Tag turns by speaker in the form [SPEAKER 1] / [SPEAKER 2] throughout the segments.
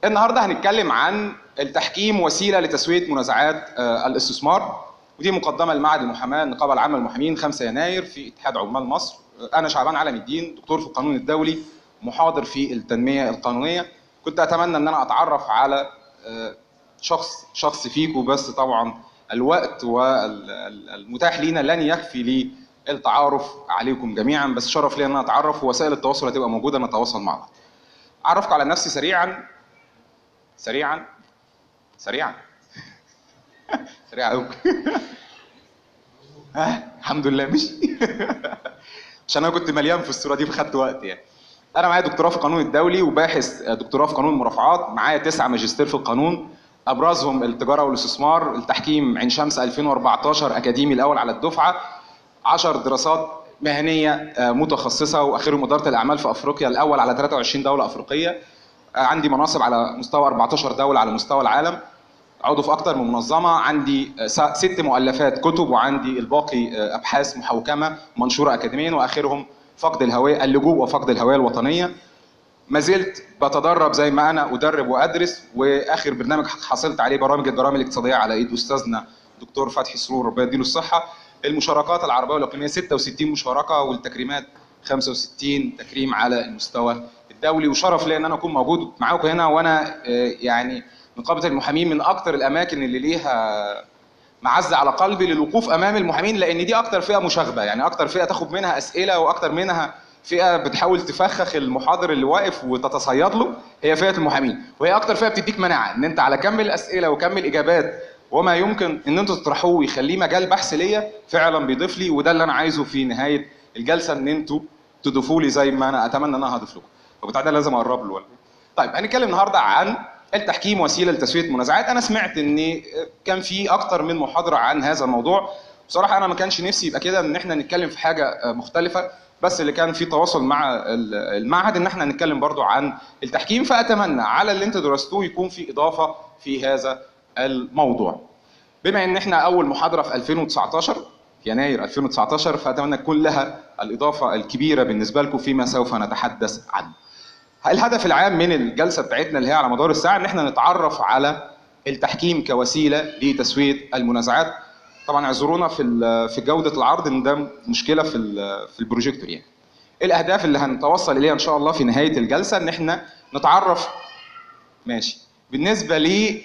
[SPEAKER 1] النهارده هنتكلم عن التحكيم وسيله لتسويه منازعات آه، الاستثمار ودي مقدمه لمعهد المحاماه النقابه العامه للمحامين 5 يناير في اتحاد عمال مصر آه، انا شعبان علم الدين دكتور في القانون الدولي محاضر في التنميه القانونيه كنت اتمنى ان انا اتعرف على آه، شخص شخص فيكم بس طبعا الوقت والمتاح لينا لن يكفي للتعارف عليكم جميعا بس شرف لي ان انا اتعرف ووسائل التواصل هتبقى موجوده نتواصل مع بعض اعرفكم على نفسي سريعا سريعا سريعا سريع قوي ها الحمد لله مش عشان انا كنت مليان في الصوره دي فخدت وقت يعني انا معايا دكتوراه في القانون الدولي وباحث دكتوراه في قانون المرافعات معايا تسعة ماجستير في القانون ابرزهم التجاره والاستثمار التحكيم عين شمس 2014 اكاديمي الاول على الدفعه 10 دراسات مهنيه آه، متخصصه واخرهم اداره الاعمال في افريقيا الاول على 23 دوله افريقيه آه، عندي مناصب على مستوى 14 دوله على مستوى العالم عضو في اكتر من منظمه عندي آه، س- ست مؤلفات كتب وعندي الباقي آه، ابحاث محوكمه منشوره اكاديميا واخرهم فقد الهويه اللجوء وفقد الهويه الوطنيه ما زلت بتدرب زي ما انا ادرب وادرس واخر برنامج حصلت عليه برامج الجرائم الاقتصاديه على ايد استاذنا دكتور فتحي سرور ربنا يديله الصحه المشاركات العربيه والاقليميه 66 مشاركه والتكريمات 65 تكريم على المستوى الدولي وشرف لي ان انا اكون موجود معاكم هنا وانا آه، يعني نقابه المحامين من اكتر الاماكن اللي ليها معزه على قلبي للوقوف امام المحامين لان دي اكتر فئه مشاغبه يعني اكتر فئه تاخد منها اسئله واكتر منها فئه بتحاول تفخخ المحاضر اللي واقف وتتصيد له هي فئه المحامين وهي اكتر فئه بتديك مناعه ان انت على كم الاسئله وكم الاجابات وما يمكن ان انتوا تطرحوه ويخليه مجال بحث ليا فعلا بيضيف لي وده اللي انا عايزه في نهايه الجلسه ان انتوا تضيفوا لي زي ما انا اتمنى ان انا هضيف لكم وبتاع ده لازم اقرب له ولا إيه؟ طيب هنتكلم النهارده عن التحكيم وسيله لتسويه منازعات انا سمعت ان كان في اكتر من محاضره عن هذا الموضوع بصراحه انا ما كانش نفسي يبقى كده ان احنا نتكلم في حاجه مختلفه بس اللي كان في تواصل مع ال- المعهد ان ااحنا نتكلم برضو عن التحكيم فاتمنى على اللي انت درستوه يكون في اضافه في هذا الموضوع بما ان احنا اول محاضره في 2019 في يناير 2019 فاتمنى تكون لها الاضافه الكبيره بالنسبه لكم فيما سوف نتحدث عنه الهدف العام من الجلسه بتاعتنا اللي هي على مدار الساعه ان احنا نتعرف على التحكيم كوسيله لتسويه المنازعات طبعا اعذرونا في ال- في جوده العرض ان ده مشكله في ال- في البروجيكتور يعني الاهداف اللي هنتوصل اليها ان شاء الله في نهايه الجلسه ان احنا نتعرف ماشي بالنسبه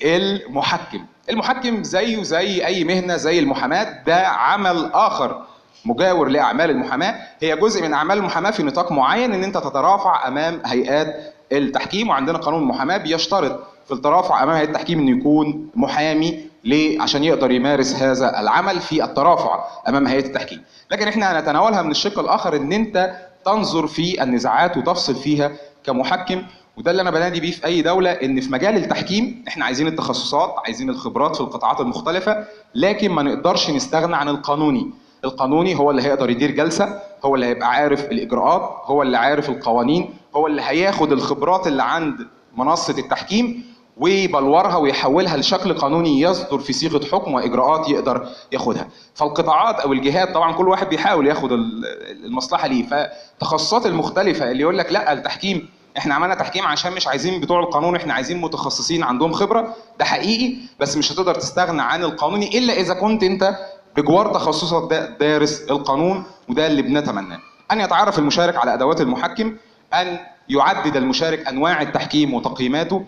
[SPEAKER 1] للمحكم المحكم زيه زي اي مهنه زي المحاماه ده عمل اخر مجاور لاعمال المحاماه هي جزء من اعمال المحاماه في نطاق معين ان انت تترافع امام هيئات التحكيم وعندنا قانون المحاماه بيشترط في الترافع امام هيئه التحكيم انه يكون محامي ليه؟ عشان يقدر يمارس هذا العمل في الترافع امام هيئه التحكيم لكن احنا هنتناولها من الشق الاخر ان انت تنظر في النزاعات وتفصل فيها كمحكم وده اللي انا بنادي بيه في اي دوله ان في مجال التحكيم احنا عايزين التخصصات عايزين الخبرات في القطاعات المختلفه لكن ما نقدرش نستغنى عن القانوني القانوني هو اللي هيقدر يدير جلسه هو اللي هيبقى عارف الاجراءات هو اللي عارف القوانين هو اللي هياخد الخبرات اللي عند منصه التحكيم ويبلورها ويحولها لشكل قانوني يصدر في صيغه حكم واجراءات يقدر ياخدها فالقطاعات او الجهات طبعا كل واحد بيحاول ياخد ال- المصلحه ليه فالتخصصات المختلفه اللي يقول لك لا التحكيم احنا عملنا تحكيم عشان مش عايزين بتوع القانون احنا عايزين متخصصين عندهم خبره ده حقيقي بس مش هتقدر تستغنى عن القانوني الا اذا كنت انت بجوار تخصصك ده دارس القانون وده اللي بنتمناه ان يتعرف المشارك على ادوات المحكم ان يعدد المشارك انواع التحكيم وتقييماته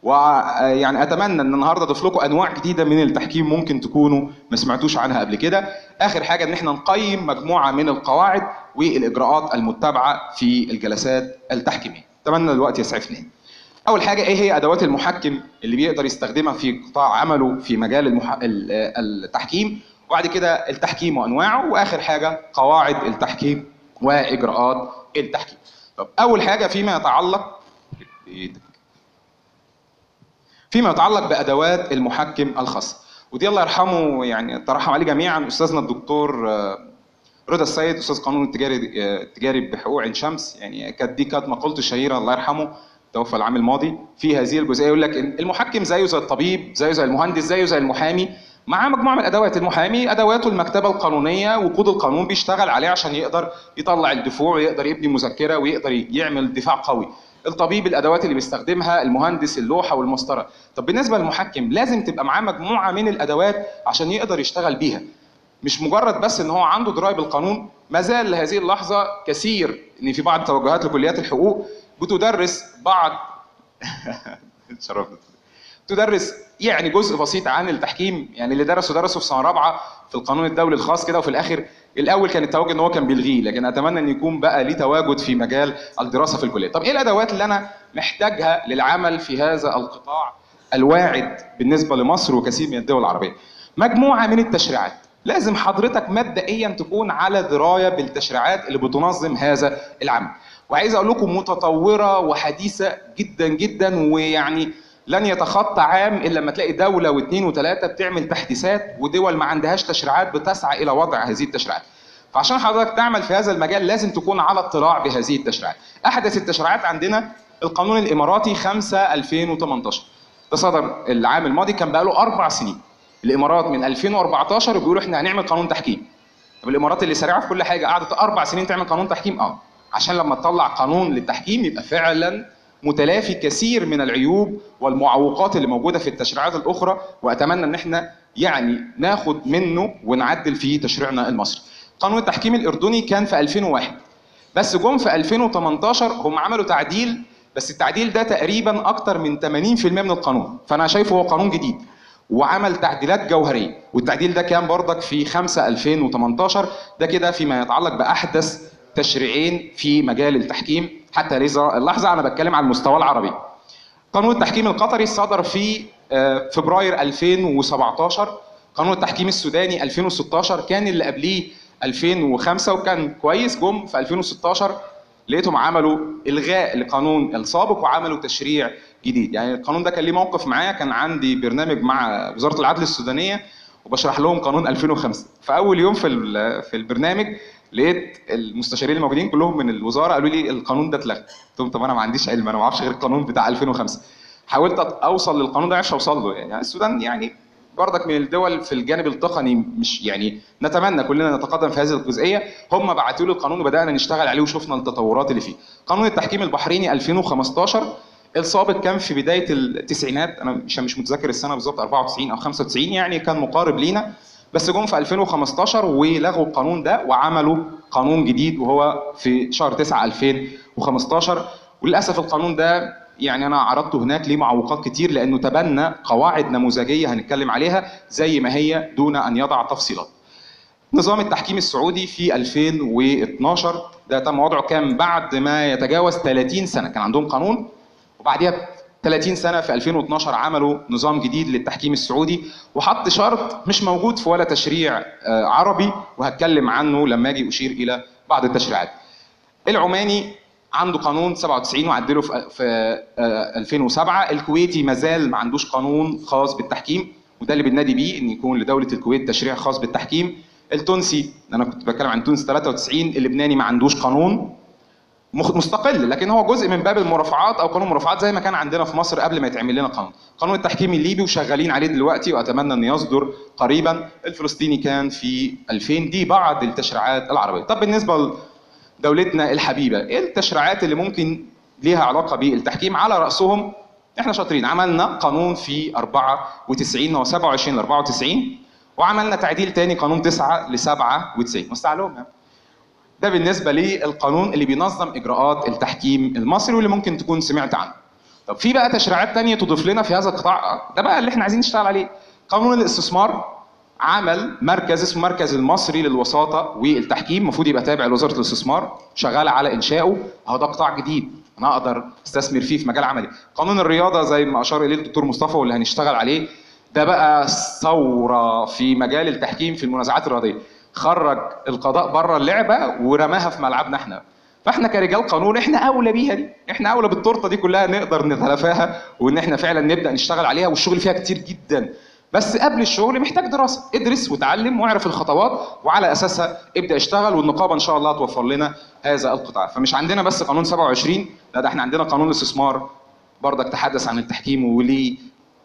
[SPEAKER 1] ويعني اتمنى ان النهارده اضيف لكم انواع جديده من التحكيم ممكن تكونوا ما سمعتوش عنها قبل كده اخر حاجه ان احنا نقيم مجموعه من القواعد والاجراءات المتبعه في الجلسات التحكيميه اتمنى الوقت يسعفني اول حاجه ايه هي ادوات المحكم اللي بيقدر يستخدمها في قطاع عمله في مجال المح... ال- التحكيم وبعد كده التحكيم وانواعه واخر حاجه قواعد التحكيم واجراءات التحكيم طب اول حاجه فيما يتعلق فيما يتعلق بادوات المحكم الخاصه ودي الله يرحمه يعني ترحم عليه جميعا استاذنا الدكتور آه، رضا السيد استاذ قانون التجاري آه، التجاري بحقوق عين شمس يعني كانت دي كانت مقولته الشهيره الله يرحمه توفى العام الماضي في هذه الجزئيه يقول لك إن المحكم زيه زي الطبيب زيه زي المهندس زيه زي المحامي معاه مجموعه من الادوات المحامي ادواته المكتبه القانونيه وقود القانون بيشتغل عليه عشان يقدر يطلع الدفوع ويقدر يبني مذكره ويقدر يعمل دفاع قوي الطبيب الادوات اللي بيستخدمها المهندس اللوحه والمسطره طب بالنسبه للمحكم لازم تبقى معاه مجموعه من الادوات عشان يقدر يشتغل بيها مش مجرد بس ان هو عنده درايه بالقانون ما زال لهذه اللحظه كثير ان في بعض توجهات لكليات الحقوق بتدرس بعض اتشرفت تدرس يعني جزء بسيط عن التحكيم يعني اللي درسوا درسوا في سنه رابعه في القانون الدولي الخاص كده وفي الاخر الاول كان التوجه ان هو كان بيلغيه لكن اتمنى ان يكون بقى ليه تواجد في مجال الدراسه في الكليه طب ايه الادوات اللي انا محتاجها للعمل في هذا القطاع الواعد بالنسبه لمصر وكثير من الدول العربيه مجموعه من التشريعات لازم حضرتك مبدئيا تكون على درايه بالتشريعات اللي بتنظم هذا العمل وعايز اقول لكم متطوره وحديثه جدا جدا ويعني لن يتخطى عام الا لما تلاقي دوله واثنين وثلاثه بتعمل تحديثات ودول ما عندهاش تشريعات بتسعى الى وضع هذه التشريعات. فعشان حضرتك تعمل في هذا المجال لازم تكون على اطلاع بهذه التشريعات. احدث التشريعات عندنا القانون الاماراتي 5 2018 ده صدر العام الماضي كان بقى له اربع سنين. الامارات من 2014 بيقولوا احنا هنعمل قانون تحكيم. طب الامارات اللي سريعه في كل حاجه قعدت اربع سنين تعمل قانون تحكيم اه عشان لما تطلع قانون للتحكيم يبقى فعلا متلافي كثير من العيوب والمعوقات اللي موجوده في التشريعات الاخرى واتمنى ان احنا يعني ناخد منه ونعدل في تشريعنا المصري. قانون التحكيم الاردني كان في 2001 بس جم في 2018 هم عملوا تعديل بس التعديل ده تقريبا اكتر من 80% من القانون فانا شايفه هو قانون جديد وعمل تعديلات جوهريه والتعديل ده كان برضك في 5 2018 ده كده فيما يتعلق باحدث تشريعين في مجال التحكيم حتى هذه اللحظه انا بتكلم على المستوى العربي. قانون التحكيم القطري صدر في فبراير 2017 قانون التحكيم السوداني 2016 كان اللي قبليه 2005 وكان كويس جم في 2016 لقيتهم عملوا الغاء لقانون السابق وعملوا تشريع جديد يعني القانون ده كان ليه موقف معايا كان عندي برنامج مع وزاره العدل السودانيه وبشرح لهم قانون 2005 فاول يوم في في البرنامج لقيت المستشارين الموجودين كلهم من الوزاره قالوا لي القانون ده اتلغى قلت لهم طب انا ما عنديش علم انا ما اعرفش غير القانون بتاع 2005 حاولت اوصل للقانون ده عشان اوصل له يعني السودان يعني برضك من الدول في الجانب التقني مش يعني نتمنى كلنا نتقدم في هذه الجزئيه هم بعتوا لي القانون وبدانا نشتغل عليه وشفنا التطورات اللي فيه قانون التحكيم البحريني 2015 السابق كان في بدايه التسعينات انا مش مش متذكر السنه بالظبط 94 او 95 يعني كان مقارب لينا بس جم في 2015 ولغوا القانون ده وعملوا قانون جديد وهو في شهر 9 2015 وللاسف القانون ده يعني انا عرضته هناك ليه معوقات كتير لانه تبنى قواعد نموذجيه هنتكلم عليها زي ما هي دون ان يضع تفصيلات. نظام التحكيم السعودي في 2012 ده تم وضعه كان بعد ما يتجاوز 30 سنه كان عندهم قانون وبعديها 30 سنه في 2012 عملوا نظام جديد للتحكيم السعودي وحط شرط مش موجود في ولا تشريع عربي وهتكلم عنه لما اجي اشير الى بعض التشريعات. العماني عنده قانون 97 وعدله في في 2007 الكويتي ما زال ما عندوش قانون خاص بالتحكيم وده اللي بننادي بيه ان يكون لدوله الكويت تشريع خاص بالتحكيم التونسي انا كنت بتكلم عن تونس 93 اللبناني ما عندوش قانون مستقل لكن هو جزء من باب المرافعات او قانون المرافعات زي ما كان عندنا في مصر قبل ما يتعمل لنا قانون قانون التحكيم الليبي وشغالين عليه دلوقتي واتمنى ان يصدر قريبا الفلسطيني كان في 2000 دي بعض التشريعات العربيه طب بالنسبه دولتنا الحبيبه ايه التشريعات اللي ممكن ليها علاقه بالتحكيم على راسهم احنا شاطرين عملنا قانون في 94 هو 27 ل 94 وعملنا تعديل تاني قانون 9 ل 97 مستعلوم يعني. ده بالنسبه للقانون اللي بينظم اجراءات التحكيم المصري واللي ممكن تكون سمعت عنه طب في بقى تشريعات تانية تضيف لنا في هذا القطاع ده بقى اللي احنا عايزين نشتغل عليه قانون الاستثمار عمل مركز اسمه مركز المصري للوساطة والتحكيم المفروض يبقى تابع لوزارة الاستثمار شغال على إنشائه أهو ده قطاع جديد أنا أقدر أستثمر فيه في مجال عملي قانون الرياضة زي ما أشار إليه الدكتور مصطفى واللي هنشتغل عليه ده بقى ثورة في مجال التحكيم في المنازعات الرياضية خرج القضاء بره اللعبة ورماها في ملعبنا احنا فاحنا كرجال قانون احنا اولى بيها دي احنا اولى بالتورته دي كلها نقدر نتلافاها وان احنا فعلا نبدا نشتغل عليها والشغل فيها كتير جدا بس قبل الشغل محتاج دراسه ادرس وتعلم واعرف الخطوات وعلى اساسها ابدا اشتغل والنقابه ان شاء الله توفر لنا هذا القطاع فمش عندنا بس قانون 27 لا ده احنا عندنا قانون الاستثمار برضك تحدث عن التحكيم وليه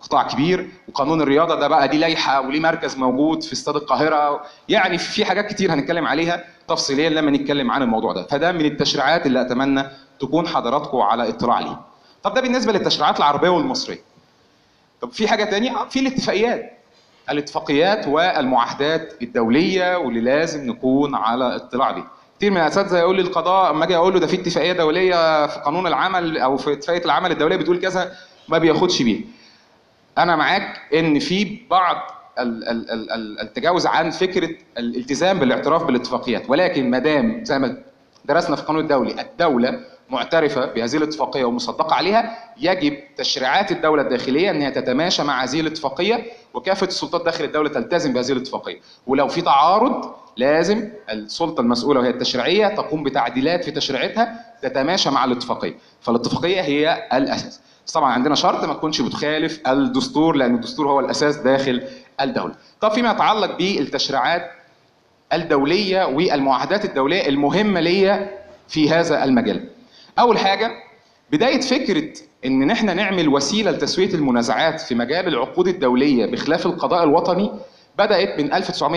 [SPEAKER 1] قطاع كبير وقانون الرياضه ده بقى دي لائحه وليه مركز موجود في استاد القاهره يعني في حاجات كتير هنتكلم عليها تفصيليا لما نتكلم عن الموضوع ده فده من التشريعات اللي اتمنى تكون حضراتكم على اطلاع ليها طب ده بالنسبه للتشريعات العربيه والمصريه طب في حاجه تانية في الاتفاقيات الاتفاقيات والمعاهدات الدوليه واللي لازم نكون على اطلاع بيها كتير من الاساتذه يقول لي القضاء اما اجي اقول له ده في اتفاقيه دوليه في قانون العمل او في اتفاقيه العمل الدوليه بتقول كذا ما بياخدش بيها انا معاك ان في بعض ال- ال- ال- ال- التجاوز عن فكره الالتزام بالاعتراف بالاتفاقيات ولكن ما دام زي ما درسنا في القانون الدولي الدوله معترفه بهذه الاتفاقيه ومصدقه عليها يجب تشريعات الدوله الداخليه ان هي تتماشى مع هذه الاتفاقيه وكافه السلطات داخل الدوله تلتزم بهذه الاتفاقيه ولو في تعارض لازم السلطه المسؤوله وهي التشريعيه تقوم بتعديلات في تشريعاتها تتماشى مع الاتفاقيه فالاتفاقيه هي الاساس بس طبعا عندنا شرط ما تكونش بتخالف الدستور لان الدستور هو الاساس داخل الدوله طب فيما يتعلق بالتشريعات الدوليه والمعاهدات الدوليه المهمه ليا في هذا المجال اول حاجه بدايه فكره ان احنا نعمل وسيله لتسويه المنازعات في مجال العقود الدوليه بخلاف القضاء الوطني بدات من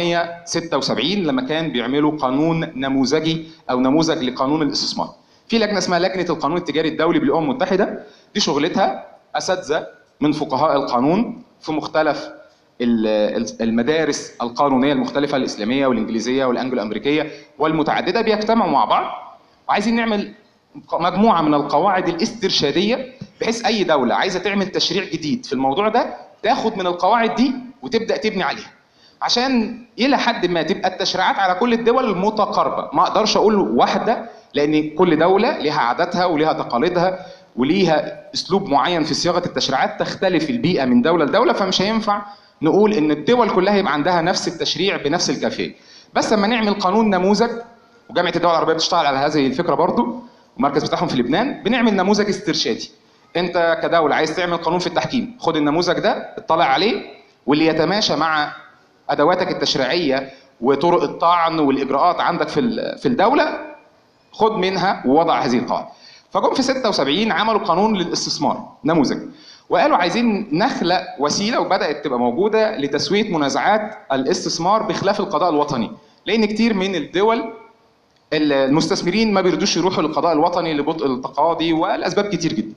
[SPEAKER 1] 1976 لما كان بيعملوا قانون نموذجي او نموذج لقانون الاستثمار في لجنه اسمها لجنه القانون التجاري الدولي بالامم المتحده دي شغلتها اساتذه من فقهاء القانون في مختلف ال- المدارس القانونيه المختلفه الاسلاميه والانجليزيه والانجلو امريكيه والمتعدده بيجتمعوا مع بعض وعايزين نعمل مجموعه من القواعد الاسترشاديه بحيث اي دوله عايزه تعمل تشريع جديد في الموضوع ده تاخد من القواعد دي وتبدا تبني عليها عشان الى حد ما تبقى التشريعات على كل الدول متقاربه ما اقدرش اقول واحده لان كل دوله ليها عاداتها وليها تقاليدها وليها اسلوب معين في صياغه التشريعات تختلف البيئه من دوله لدوله فمش هينفع نقول ان الدول كلها يبقى عندها نفس التشريع بنفس الكيفيه بس لما نعمل قانون نموذج وجامعه الدول العربيه بتشتغل على هذه الفكره برضو المركز بتاعهم في لبنان بنعمل نموذج استرشادي انت كدوله عايز تعمل قانون في التحكيم خد النموذج ده اطلع عليه واللي يتماشى مع ادواتك التشريعيه وطرق الطعن والاجراءات عندك في ال- في الدوله خد منها ووضع هذه القواعد فجم في 76 عملوا قانون للاستثمار نموذج وقالوا عايزين نخلق وسيله وبدات تبقى موجوده لتسويه منازعات الاستثمار بخلاف القضاء الوطني لان كتير من الدول المستثمرين ما بيرضوش يروحوا للقضاء الوطني لبطء التقاضي والاسباب كتير جدا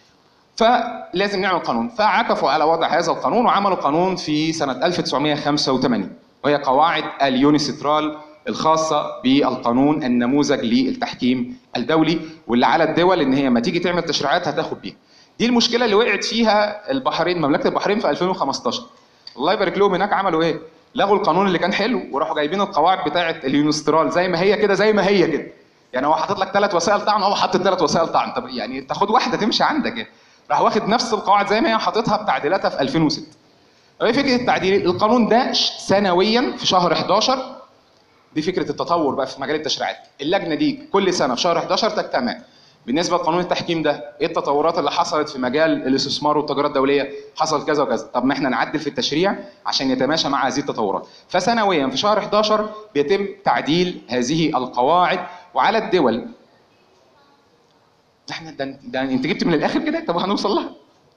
[SPEAKER 1] فلازم نعمل قانون فعكفوا على وضع هذا القانون وعملوا قانون في سنة 1985 وهي قواعد اليونيسترال الخاصة بالقانون النموذج للتحكيم الدولي واللي على الدول ان هي لما تيجي تعمل تشريعات هتاخد بيها دي المشكلة اللي وقعت فيها البحرين مملكة البحرين في 2015 الله يبارك لهم هناك عملوا ايه لغوا القانون اللي كان حلو وراحوا جايبين القواعد بتاعه اليونسترال زي ما هي كده زي ما هي كده يعني هو حاطط لك ثلاث وسائل طعن هو حاطط ثلاث وسائل طعن طب يعني تاخد واحده تمشي عندك يعني. راح واخد نفس القواعد زي ما هي حاططها بتعديلاتها في 2006 ايه فكره التعديل القانون ده ش- سنويا في شهر 11 دي فكره التطور بقى في مجال التشريعات اللجنه دي كل سنه في شهر 11 تجتمع بالنسبه لقانون التحكيم ده ايه التطورات اللي حصلت في مجال الاستثمار والتجاره الدوليه حصل كذا وكذا طب ما احنا نعدل في التشريع عشان يتماشى مع هذه التطورات فسنويا في شهر 11 بيتم تعديل هذه القواعد وعلى الدول احنا ده, ده انت جبت من الاخر كده طب هنوصل لها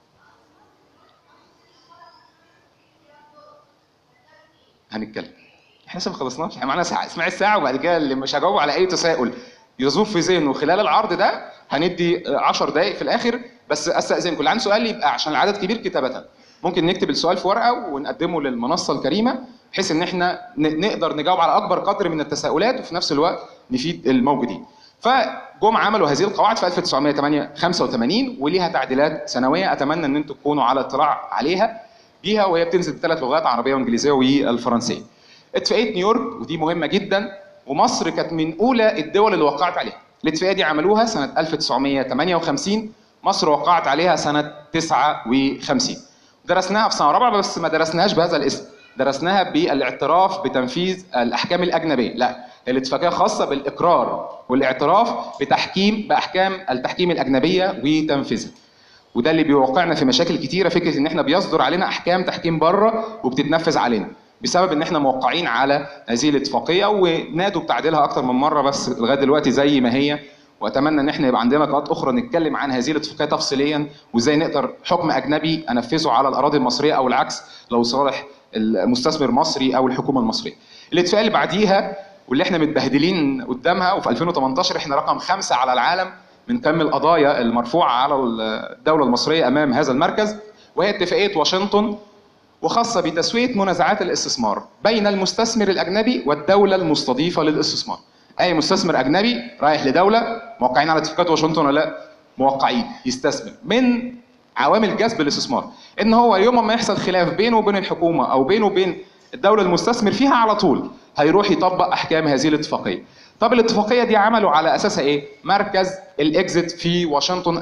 [SPEAKER 1] هنتكلم احنا لسه ما خلصناش احنا معانا ساعه اسمعي الساعه وبعد كده اللي مش هجاوب على اي تساؤل يزور في ذهنه خلال العرض ده هندي 10 دقائق في الاخر بس استاذنكم اللي عنده سؤال يبقى عشان العدد كبير كتابه ممكن نكتب السؤال في ورقه ونقدمه للمنصه الكريمه بحيث ان احنا ن- نقدر نجاوب على اكبر قدر من التساؤلات وفي نفس الوقت نفيد الموجودين فجم عملوا هذه القواعد في 1985 وليها تعديلات سنويه اتمنى ان انتم تكونوا على اطلاع عليها بيها وهي بتنزل بثلاث لغات عربيه وانجليزيه والفرنسيه. اتفاقيه نيويورك ودي مهمه جدا ومصر كانت من اولى الدول اللي وقعت عليها. الاتفاقيه دي عملوها سنه 1958 مصر وقعت عليها سنه 59. درسناها في سنه رابعه بس ما درسناهاش بهذا الاسم. درسناها بالاعتراف بتنفيذ الاحكام الاجنبيه، لا الاتفاقيه خاصه بالاقرار والاعتراف بتحكيم باحكام التحكيم الاجنبيه وتنفيذها. وده اللي بيوقعنا في مشاكل كتيره فكره ان احنا بيصدر علينا احكام تحكيم بره وبتتنفذ علينا بسبب ان احنا موقعين على هذه الاتفاقيه ونادوا بتعديلها اكتر من مره بس لغايه دلوقتي زي ما هي واتمنى ان احنا يبقى عندنا لقاءات اخرى نتكلم عن هذه الاتفاقيه تفصيليا وازاي نقدر حكم اجنبي انفذه على الاراضي المصريه او العكس لو صالح المستثمر المصري او الحكومه المصريه. الاتفاقيه اللي بعديها واللي احنا متبهدلين قدامها وفي 2018 احنا رقم خمسه على العالم من كم القضايا المرفوعه على الدوله المصريه امام هذا المركز وهي اتفاقيه واشنطن وخاصه بتسويه منازعات الاستثمار بين المستثمر الاجنبي والدوله المستضيفه للاستثمار. اي مستثمر اجنبي رايح لدوله موقعين على اتفاقات واشنطن ولا لا؟ موقعين يستثمر من عوامل جذب الاستثمار ان هو يوم ما يحصل خلاف بينه وبين الحكومه او بينه وبين الدوله المستثمر فيها على طول هيروح يطبق احكام هذه الاتفاقيه. طب الاتفاقيه دي عملوا على اساسها ايه؟ مركز الاكزيت في واشنطن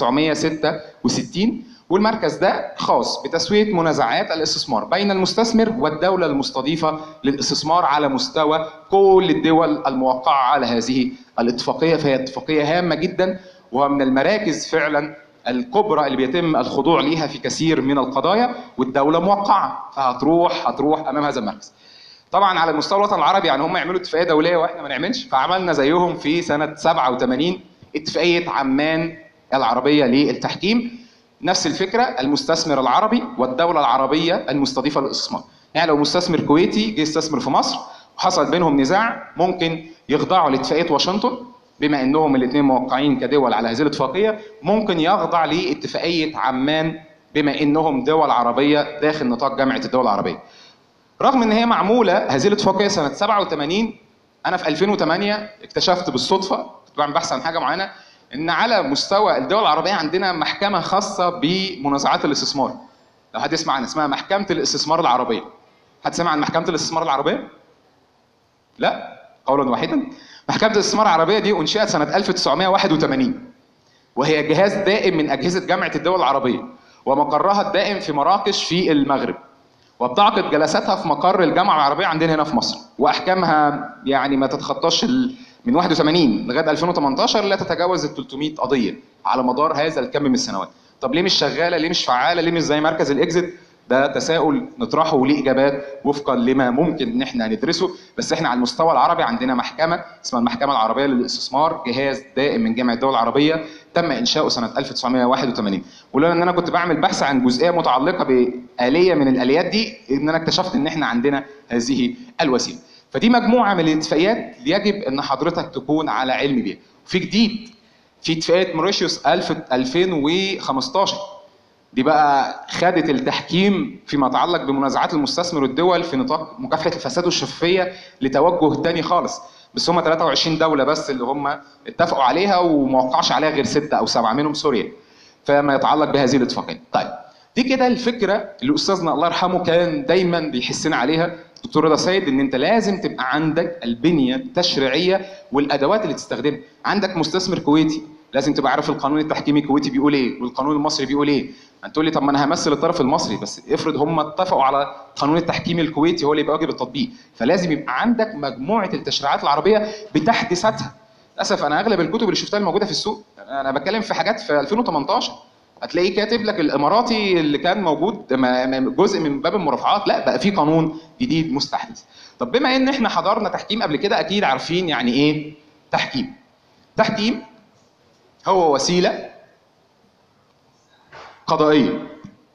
[SPEAKER 1] 1966 والمركز ده خاص بتسويه منازعات الاستثمار بين المستثمر والدوله المستضيفه للاستثمار على مستوى كل الدول الموقعه على هذه الاتفاقيه فهي اتفاقيه هامه جدا وهو من المراكز فعلا الكبرى اللي بيتم الخضوع ليها في كثير من القضايا والدوله موقعه فهتروح هتروح امام هذا المركز. طبعا على مستوى الوطن العربي يعني هم يعملوا اتفاقيه دوليه واحنا ما نعملش فعملنا زيهم في سنه 87 اتفاقيه عمان العربيه للتحكيم نفس الفكره المستثمر العربي والدوله العربيه المستضيفه للاستثمار. يعني لو مستثمر كويتي جه يستثمر في مصر وحصل بينهم نزاع ممكن يخضعوا لاتفاقيه واشنطن بما انهم الاثنين موقعين كدول على هذه الاتفاقيه ممكن يخضع لاتفاقيه عمان بما انهم دول عربيه داخل نطاق جامعه الدول العربيه. رغم ان هي معموله هذه الاتفاقيه سنه 87 انا في 2008 اكتشفت بالصدفه كنت بعمل بحث عن حاجه معينه ان على مستوى الدول العربيه عندنا محكمه خاصه بمنازعات الاستثمار. لو حد يسمع عنها اسمها محكمه الاستثمار العربيه. حد سمع عن محكمه الاستثمار العربيه؟ لا قولا واحدا محكمة الاستثمار العربية دي أنشئت سنة 1981 وهي جهاز دائم من أجهزة جامعة الدول العربية ومقرها الدائم في مراكش في المغرب وبتعقد جلساتها في مقر الجامعة العربية عندنا هنا في مصر وأحكامها يعني ما تتخطاش ال... من 81 لغاية 2018 لا تتجاوز ال 300 قضية على مدار هذا الكم من السنوات طب ليه مش شغالة ليه مش فعالة ليه مش زي مركز الإكزيت ده تساؤل نطرحه وليه اجابات وفقا لما ممكن ان احنا ندرسه بس احنا على المستوى العربي عندنا محكمه اسمها المحكمه العربيه للاستثمار جهاز دائم من جامعه الدول العربيه تم انشاؤه سنه 1981 ولولا ان انا كنت بعمل بحث عن جزئيه متعلقه باليه من الاليات دي ان انا اكتشفت ان احنا عندنا هذه الوسيله فدي مجموعه من الاتفاقيات يجب ان حضرتك تكون على علم بيها في جديد في اتفاقيه موريشيوس 2015 دي بقى خدت التحكيم فيما يتعلق بمنازعات المستثمر والدول في نطاق مكافحه الفساد والشفافيه لتوجه تاني خالص بس هم 23 دوله بس اللي هم اتفقوا عليها وما وقعش عليها غير سته او سبعه منهم سوريا فيما يتعلق بهذه الاتفاقيه طيب دي كده الفكره اللي استاذنا الله يرحمه كان دايما بيحسنا عليها دكتور رضا سيد ان انت لازم تبقى عندك البنيه التشريعيه والادوات اللي تستخدمها عندك مستثمر كويتي لازم تبقى عارف القانون التحكيمي الكويتي بيقول ايه والقانون المصري بيقول ايه هتقول لي طب ما انا همثل الطرف المصري بس افرض هم اتفقوا على قانون التحكيم الكويتي هو اللي يبقى واجب التطبيق فلازم يبقى عندك مجموعه التشريعات العربيه بتحديثاتها للاسف انا اغلب الكتب اللي شفتها الموجوده في السوق انا بتكلم في حاجات في 2018 هتلاقيه كاتب لك الاماراتي اللي كان موجود جزء من باب المرافعات لا بقى في قانون جديد مستحدث طب بما ان احنا حضرنا تحكيم قبل كده اكيد عارفين يعني ايه تحكيم تحكيم هو وسيله قضائيه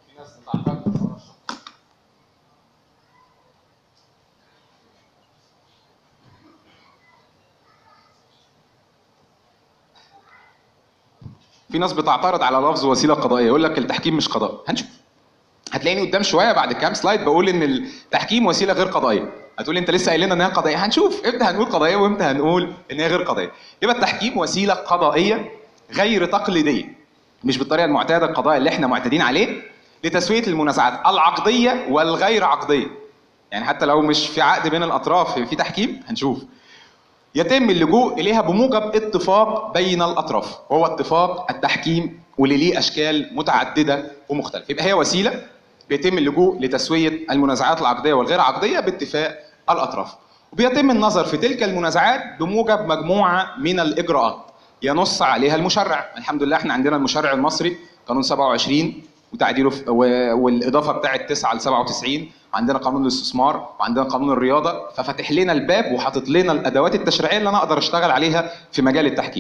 [SPEAKER 1] في ناس بتعترض على لفظ وسيله قضائيه يقول لك التحكيم مش قضاء هنشوف هتلاقيني قدام شويه بعد كام سلايد بقول ان التحكيم وسيله غير قضائيه هتقول انت لسه قايل لنا انها قضائيه هنشوف امتى هنقول قضائيه وامتى هنقول ان هي غير قضائيه يبقى التحكيم وسيله قضائيه غير تقليديه مش بالطريقه المعتاده القضاء اللي احنا معتادين عليه لتسويه المنازعات العقديه والغير عقديه يعني حتى لو مش في عقد بين الاطراف في تحكيم هنشوف يتم اللجوء اليها بموجب اتفاق بين الاطراف وهو اتفاق التحكيم واللي ليه اشكال متعدده ومختلفه يبقى هي وسيله بيتم اللجوء لتسويه المنازعات العقديه والغير عقديه باتفاق الاطراف وبيتم النظر في تلك المنازعات بموجب مجموعه من الاجراءات ينص عليها المشرع الحمد لله احنا عندنا المشرع المصري قانون 27 وتعديله والاضافه بتاعه 9 ل 97 عندنا قانون الاستثمار وعندنا قانون الرياضه ففتح لنا الباب وحاطط لنا الادوات التشريعيه اللي انا اقدر اشتغل عليها في مجال التحكيم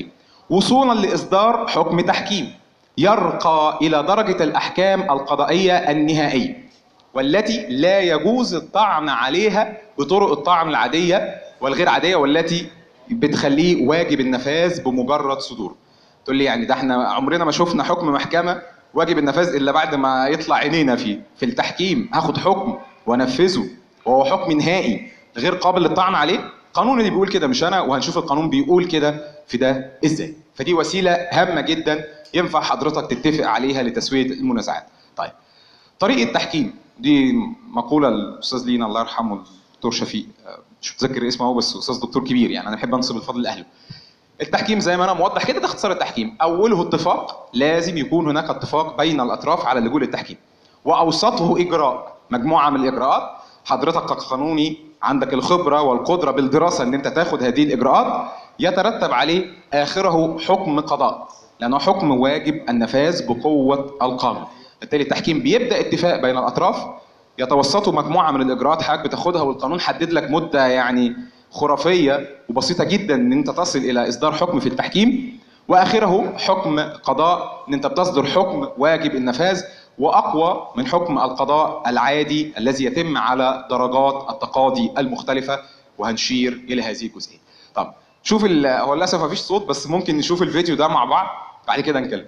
[SPEAKER 1] وصولا لاصدار حكم تحكيم يرقى الى درجه الاحكام القضائيه النهائيه والتي لا يجوز الطعن عليها بطرق الطعن العاديه والغير عاديه والتي بتخليه واجب النفاذ بمجرد صدوره تقول لي يعني ده احنا عمرنا ما شفنا حكم محكمه واجب النفاذ الا بعد ما يطلع عينينا فيه في التحكيم هاخد حكم وانفذه وهو حكم نهائي غير قابل للطعن عليه قانون اللي بيقول كده مش انا وهنشوف القانون بيقول كده في ده ازاي فدي وسيله هامه جدا ينفع حضرتك تتفق عليها لتسويه المنازعات طيب طريقه تحكيم دي مقوله الاستاذ لينا الله يرحمه الدكتور شفيق أه، مش متذكر اسمه هو بس استاذ دكتور كبير يعني انا بحب انسب الفضل لاهله التحكيم زي ما انا موضح كده ده اختصار التحكيم اوله اتفاق لازم يكون هناك اتفاق بين الاطراف على اللجوء للتحكيم واوسطه اجراء مجموعه من الاجراءات حضرتك كقانوني عندك الخبره والقدره بالدراسه ان انت تاخد هذه الاجراءات يترتب عليه اخره حكم قضاء لانه حكم واجب النفاذ بقوه القانون بالتالي التحكيم بيبدا اتفاق بين الاطراف يتوسطوا مجموعه من الاجراءات حضرتك بتاخدها والقانون حدد لك مده يعني خرافيه وبسيطه جدا ان انت تصل الى اصدار حكم في التحكيم واخره حكم قضاء ان انت بتصدر حكم واجب النفاذ واقوى من حكم القضاء العادي الذي يتم على درجات التقاضي المختلفه وهنشير الى هذه الجزئيه. طب شوف هو للاسف مفيش صوت بس ممكن نشوف الفيديو ده مع بعض بعد كده نتكلم.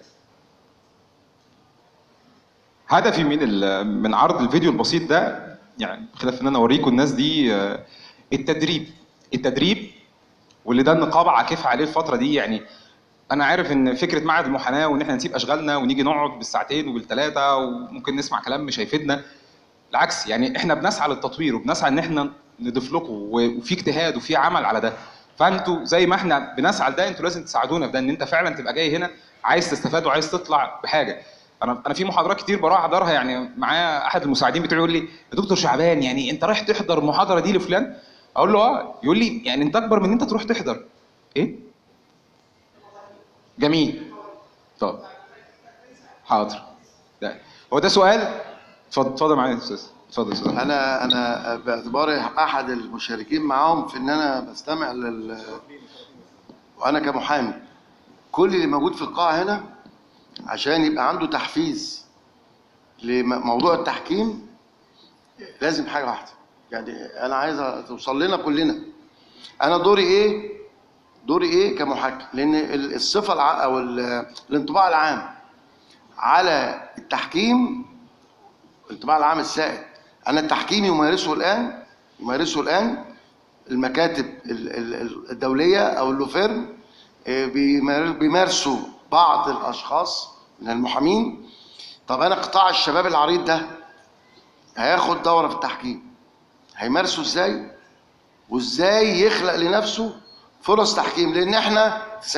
[SPEAKER 1] هدفي من من عرض الفيديو البسيط ده يعني بخلاف ان انا اوريكم الناس دي آه، التدريب التدريب واللي ده النقابه عاكفه عليه الفتره دي يعني انا عارف ان فكره معهد المحاماه وان احنا نسيب اشغالنا ونيجي نقعد بالساعتين وبالثلاثه وممكن نسمع كلام مش هيفيدنا بالعكس يعني احنا بنسعى للتطوير وبنسعى ان احنا نضيف لكم وفي اجتهاد وفي عمل على ده فانتوا زي ما احنا بنسعى لده انتوا لازم تساعدونا في ده ان انت فعلا تبقى جاي هنا عايز تستفاد وعايز تطلع بحاجه انا انا في محاضرات كتير بروح احضرها يعني معايا احد المساعدين بتوعي يقول لي يا دكتور شعبان يعني انت رايح تحضر المحاضره دي لفلان اقول له اه يقول لي يعني انت اكبر من انت تروح تحضر ايه جميل طب حاضر ده هو ده سؤال اتفضل اتفضل معايا يا استاذ اتفضل استاذ
[SPEAKER 2] انا انا باعتباري احد المشاركين معاهم في ان انا بستمع لل وانا كمحامي كل اللي موجود في القاعه هنا عشان يبقى عنده تحفيز لموضوع التحكيم لازم حاجه واحده يعني انا عايز توصل لنا كلنا انا دوري ايه دوري ايه كمحكم لان الصفه الع... او الانطباع العام على التحكيم الانطباع العام السائد انا التحكيم يمارسه الان يمارسه الان المكاتب الدوليه او اللوفيرم آه، بيمارسوا بعض الاشخاص من المحامين طب انا قطاع الشباب العريض ده هياخد دوره في التحكيم هيمارسه ازاي وازاي يخلق لنفسه فرص تحكيم لان احنا 90%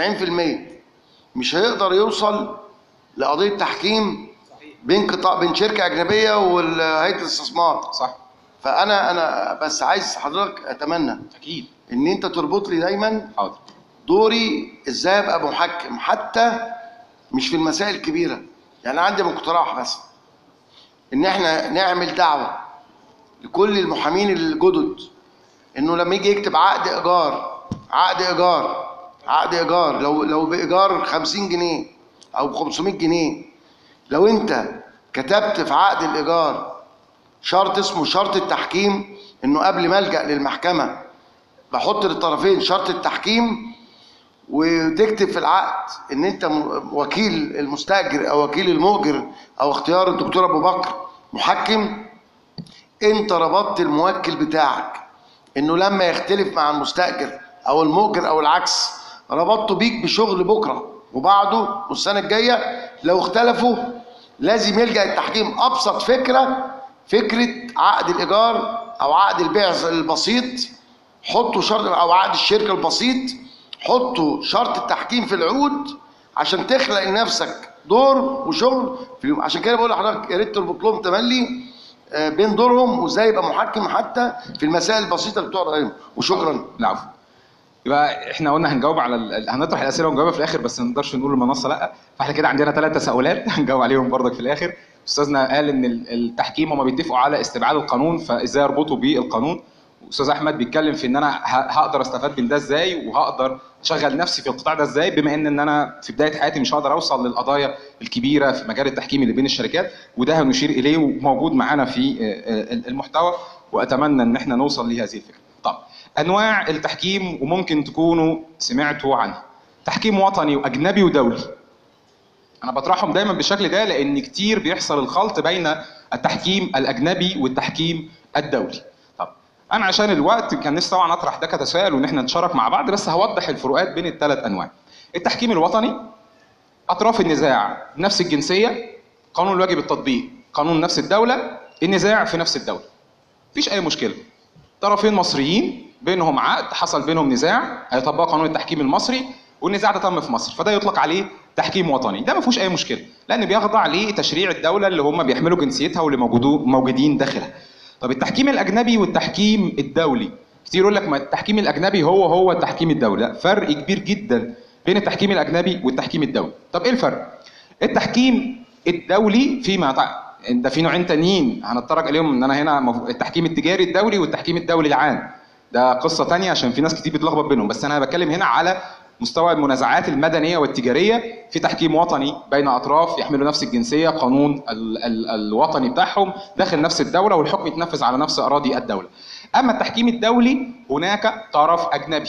[SPEAKER 2] مش هيقدر يوصل لقضيه تحكيم بين قطاع بين شركه اجنبيه وهيئه الاستثمار
[SPEAKER 1] صح
[SPEAKER 2] فانا انا بس عايز حضرتك اتمنى
[SPEAKER 1] اكيد
[SPEAKER 2] ان انت تربط لي دايما
[SPEAKER 1] حاضر
[SPEAKER 2] دوري ازاي ابقى محكم حتى مش في المسائل الكبيره يعني عندي مقترح بس ان احنا نعمل دعوه لكل المحامين الجدد انه لما يجي يكتب عقد ايجار عقد ايجار عقد ايجار لو لو بايجار 50 جنيه او ب 500 جنيه لو انت كتبت في عقد الايجار شرط اسمه شرط التحكيم انه قبل ما الجا للمحكمه بحط للطرفين شرط التحكيم وتكتب في العقد ان انت وكيل المستاجر او وكيل المؤجر او اختيار الدكتور ابو بكر محكم انت ربطت الموكل بتاعك انه لما يختلف مع المستاجر او المؤجر او العكس ربطته بيك بشغل بكره وبعده والسنه الجايه لو اختلفوا لازم يلجا التحكيم ابسط فكره فكره عقد الايجار او عقد البيع البسيط حطوا شرط او عقد الشركه البسيط حطوا شرط التحكيم في العقود عشان تخلق لنفسك دور وشغل في اليوم عشان كده بقول لحضرتك يا ريت تربط لهم تملي آه، بين دورهم وازاي يبقى محكم حتى في المسائل البسيطه اللي بتقعد عليهم وشكرا
[SPEAKER 1] العفو يبقى احنا قلنا هنجاوب على ال... هنطرح الاسئله ونجاوبها في الاخر بس ما نقدرش نقول المنصه لا فاحنا كده عندنا ثلاث تساؤلات هنجاوب عليهم برضك في الاخر استاذنا قال ان التحكيم هم بيتفقوا على استبعاد القانون فازاي يربطوا بالقانون استاذ احمد بيتكلم في ان انا ه- هقدر استفاد من ده ازاي وهقدر اشغل نفسي في القطاع ده ازاي بما ان ان انا في بدايه حياتي مش هقدر اوصل للقضايا الكبيره في مجال التحكيم اللي بين الشركات وده هنشير اليه وموجود معانا في آه، آه، المحتوى واتمنى ان احنا نوصل لهذه الفكره. طب انواع التحكيم وممكن تكونوا سمعتوا عنها. تحكيم وطني واجنبي ودولي. انا بطرحهم دايما بالشكل ده لان كتير بيحصل الخلط بين التحكيم الاجنبي والتحكيم الدولي طب انا عشان الوقت كان نفسي طبعا اطرح ده كتساؤل وان احنا نتشارك مع بعض بس هوضح الفروقات بين الثلاث انواع التحكيم الوطني اطراف النزاع نفس الجنسيه قانون الواجب التطبيق قانون نفس الدوله النزاع في نفس الدوله مفيش اي مشكله طرفين مصريين بينهم عقد حصل بينهم نزاع هيطبقوا قانون التحكيم المصري والنزاع ده تم في مصر فده يطلق عليه تحكيم وطني ده ما فيهوش اي مشكله لان بيخضع لتشريع الدوله اللي هم بيحملوا جنسيتها واللي موجودو- موجودين داخلها طب التحكيم الاجنبي والتحكيم الدولي كتير يقول لك ما التحكيم الاجنبي هو هو التحكيم الدولي لا فرق كبير جدا بين التحكيم الاجنبي والتحكيم الدولي طب ايه الفرق التحكيم الدولي فيما يتع- ده في نوعين تانيين هنتطرق اليهم ان انا هنا مف- التحكيم التجاري الدولي والتحكيم الدولي العام ده قصه تانية عشان في ناس كتير بتلخبط بينهم بس انا بتكلم هنا على مستوى المنازعات المدنيه والتجاريه في تحكيم وطني بين اطراف يحملوا نفس الجنسيه قانون ال ال الوطني بتاعهم داخل نفس الدوله والحكم يتنفذ على نفس اراضي الدوله اما التحكيم الدولي هناك طرف اجنبي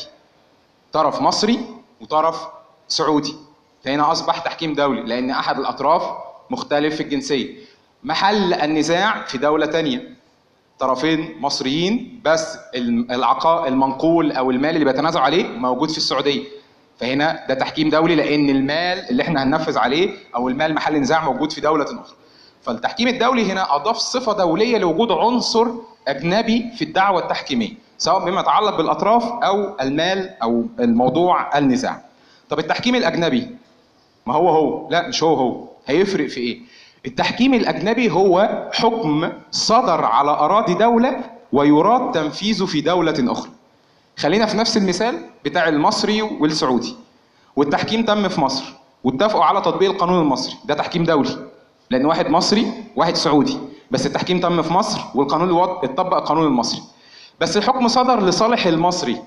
[SPEAKER 1] طرف مصري وطرف سعودي فهنا اصبح تحكيم دولي لان احد الاطراف مختلف في الجنسيه محل النزاع في دوله تانية طرفين مصريين بس الم- العقاء المنقول او المال اللي بيتنازعوا عليه موجود في السعوديه فهنا ده تحكيم دولي لان المال اللي احنا هننفذ عليه او المال محل نزاع موجود في دوله اخرى فالتحكيم الدولي هنا اضاف صفه دوليه لوجود عنصر اجنبي في الدعوه التحكيميه سواء بما يتعلق بالاطراف او المال او الموضوع النزاع طب التحكيم الاجنبي ما هو هو لا مش هو هو هيفرق في ايه التحكيم الاجنبي هو حكم صدر على اراضي دوله ويراد تنفيذه في دوله اخرى خلينا في نفس المثال بتاع المصري والسعودي والتحكيم تم في مصر واتفقوا على تطبيق القانون المصري ده تحكيم دولي لان واحد مصري واحد سعودي بس التحكيم تم في مصر والقانون الوض... اتطبق القانون المصري بس الحكم صدر لصالح المصري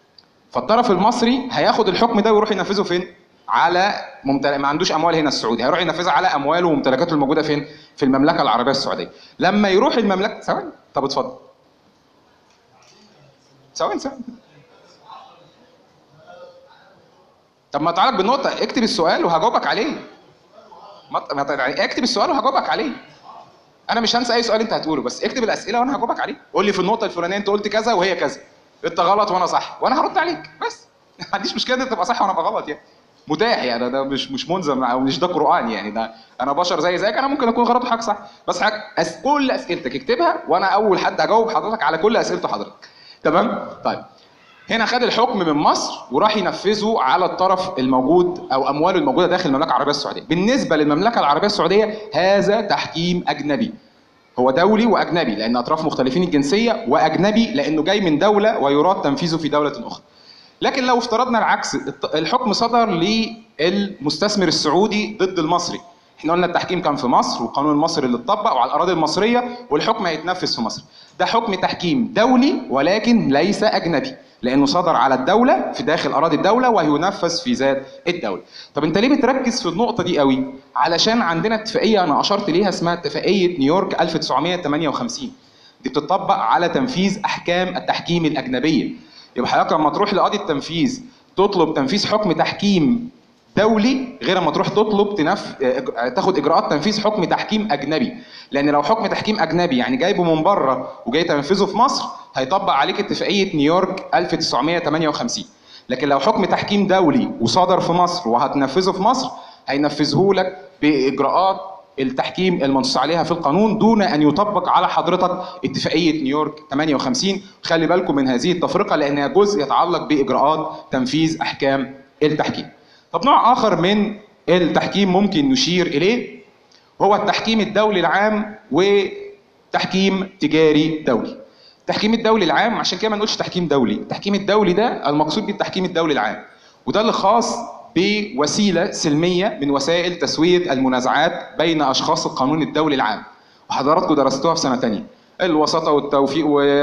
[SPEAKER 1] فالطرف المصري هياخد الحكم ده ويروح ينفذه فين؟ على ممتل... ما عندوش اموال هنا السعودي هيروح ينفذها على امواله وممتلكاته الموجوده فين؟ في المملكه العربيه السعوديه. لما يروح المملكه ثواني طب اتفضل. ثواني ثواني. طب ما تعالج بالنقطه اكتب السؤال وهجاوبك عليه. ما ما يعني اكتب السؤال وهجاوبك عليه. انا مش هنسى اي سؤال انت هتقوله بس اكتب الاسئله وانا هجاوبك عليه. قول لي في النقطه الفلانيه انت قلت كذا وهي كذا. انت غلط وانا صح وانا هرد عليك بس ما عنديش مشكله ان تبقى صح وانا ابقى غلط يعني متاح يعني ده مش مش ملزم او مش ده قران يعني ده انا بشر زي زيك انا ممكن اكون غلط وحضرتك صح بس حاجة أس... كل اسئلتك اكتبها وانا اول حد هجاوب حضرتك على كل اسئله حضرتك تمام طيب هنا خد الحكم من مصر وراح ينفذه على الطرف الموجود او امواله الموجوده داخل المملكه العربيه السعوديه بالنسبه للمملكه العربيه السعوديه هذا تحكيم اجنبي هو دولي واجنبي لان اطراف مختلفين الجنسيه واجنبي لانه جاي من دوله ويراد تنفيذه في دوله اخرى لكن لو افترضنا العكس الت- الحكم صدر للمستثمر السعودي ضد المصري احنا قلنا التحكيم كان في مصر والقانون المصري اللي اتطبق وعلى الاراضي المصريه والحكم هيتنفذ في مصر ده حكم تحكيم دولي ولكن ليس اجنبي لانه صدر على الدوله في داخل اراضي الدوله وهينفذ في ذات الدوله طب انت ليه بتركز في النقطه دي قوي علشان عندنا اتفاقيه انا اشرت ليها اسمها اتفاقيه نيويورك 1958 دي بتطبق على تنفيذ احكام التحكيم الاجنبيه يبقى حضرتك لما تروح لقاضي التنفيذ تطلب تنفيذ حكم تحكيم دولي غير اما تروح تطلب تنف... اه، تاخد اجراءات تنفيذ حكم تحكيم اجنبي لان لو حكم تحكيم اجنبي يعني جايبه من بره وجاي تنفذه في مصر هيطبق عليك اتفاقيه نيويورك 1958 لكن لو حكم تحكيم دولي وصدر في مصر وهتنفذه في مصر هينفذه لك باجراءات التحكيم المنصوص عليها في القانون دون ان يطبق على حضرتك اتفاقيه نيويورك 58 خلي بالكم من هذه التفرقه لانها جزء يتعلق باجراءات تنفيذ احكام التحكيم. طب نوع اخر من التحكيم ممكن نشير اليه هو التحكيم الدولي العام وتحكيم تجاري دولي. التحكيم الدولي العام عشان كده ما نقولش تحكيم دولي، التحكيم الدولي ده المقصود بيه التحكيم الدولي العام وده اللي خاص بوسيله سلميه من وسائل تسويه المنازعات بين اشخاص القانون الدولي العام. وحضراتكم درستوها في سنه ثانيه. الوساطه والتوفيق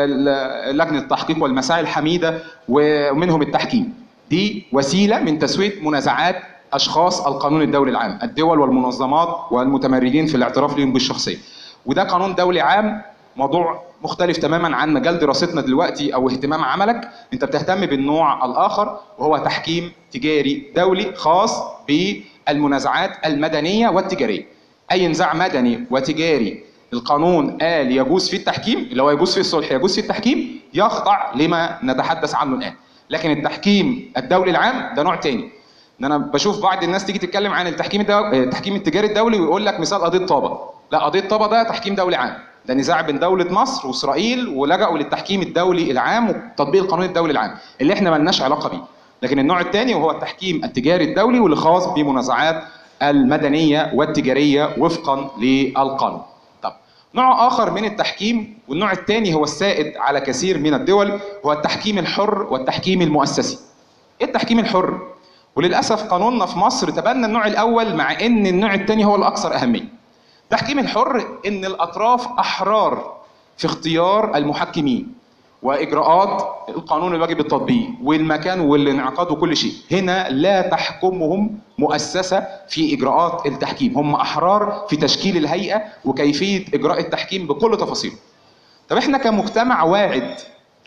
[SPEAKER 1] ولجنه التحقيق والمساعي الحميده ومنهم التحكيم دي وسيله من تسويه منازعات اشخاص القانون الدولي العام الدول والمنظمات والمتمردين في الاعتراف لهم بالشخصيه وده قانون دولي عام موضوع مختلف تماما عن مجال دراستنا دلوقتي او اهتمام عملك انت بتهتم بالنوع الاخر وهو تحكيم تجاري دولي خاص بالمنازعات المدنيه والتجاريه اي نزاع مدني وتجاري القانون قال يجوز فيه التحكيم اللي هو يجوز فيه الصلح يجوز فيه التحكيم يخضع لما نتحدث عنه الان لكن التحكيم الدولي العام ده نوع تاني ان انا بشوف بعض الناس تيجي تتكلم عن التحكيم الدو... التحكيم التجاري الدولي ويقول لك مثال قضيه طابه لا قضيه طابه ده تحكيم دولي عام ده نزاع بين دولة مصر وإسرائيل ولجأوا للتحكيم الدولي العام وتطبيق القانون الدولي العام اللي احنا ملناش علاقة بيه لكن النوع الثاني وهو التحكيم التجاري الدولي واللي خاص بمنازعات المدنية والتجارية وفقا للقانون طب نوع آخر من التحكيم والنوع الثاني هو السائد على كثير من الدول هو التحكيم الحر والتحكيم المؤسسي ايه التحكيم الحر وللأسف قانوننا في مصر تبنى النوع الأول مع إن النوع الثاني هو الأكثر أهمية التحكيم الحر ان الاطراف احرار في اختيار المحكمين واجراءات القانون الواجب التطبيق والمكان والانعقاد وكل شيء هنا لا تحكمهم مؤسسه في اجراءات التحكيم هم احرار في تشكيل الهيئه وكيفيه اجراء التحكيم بكل تفاصيله طب احنا كمجتمع واعد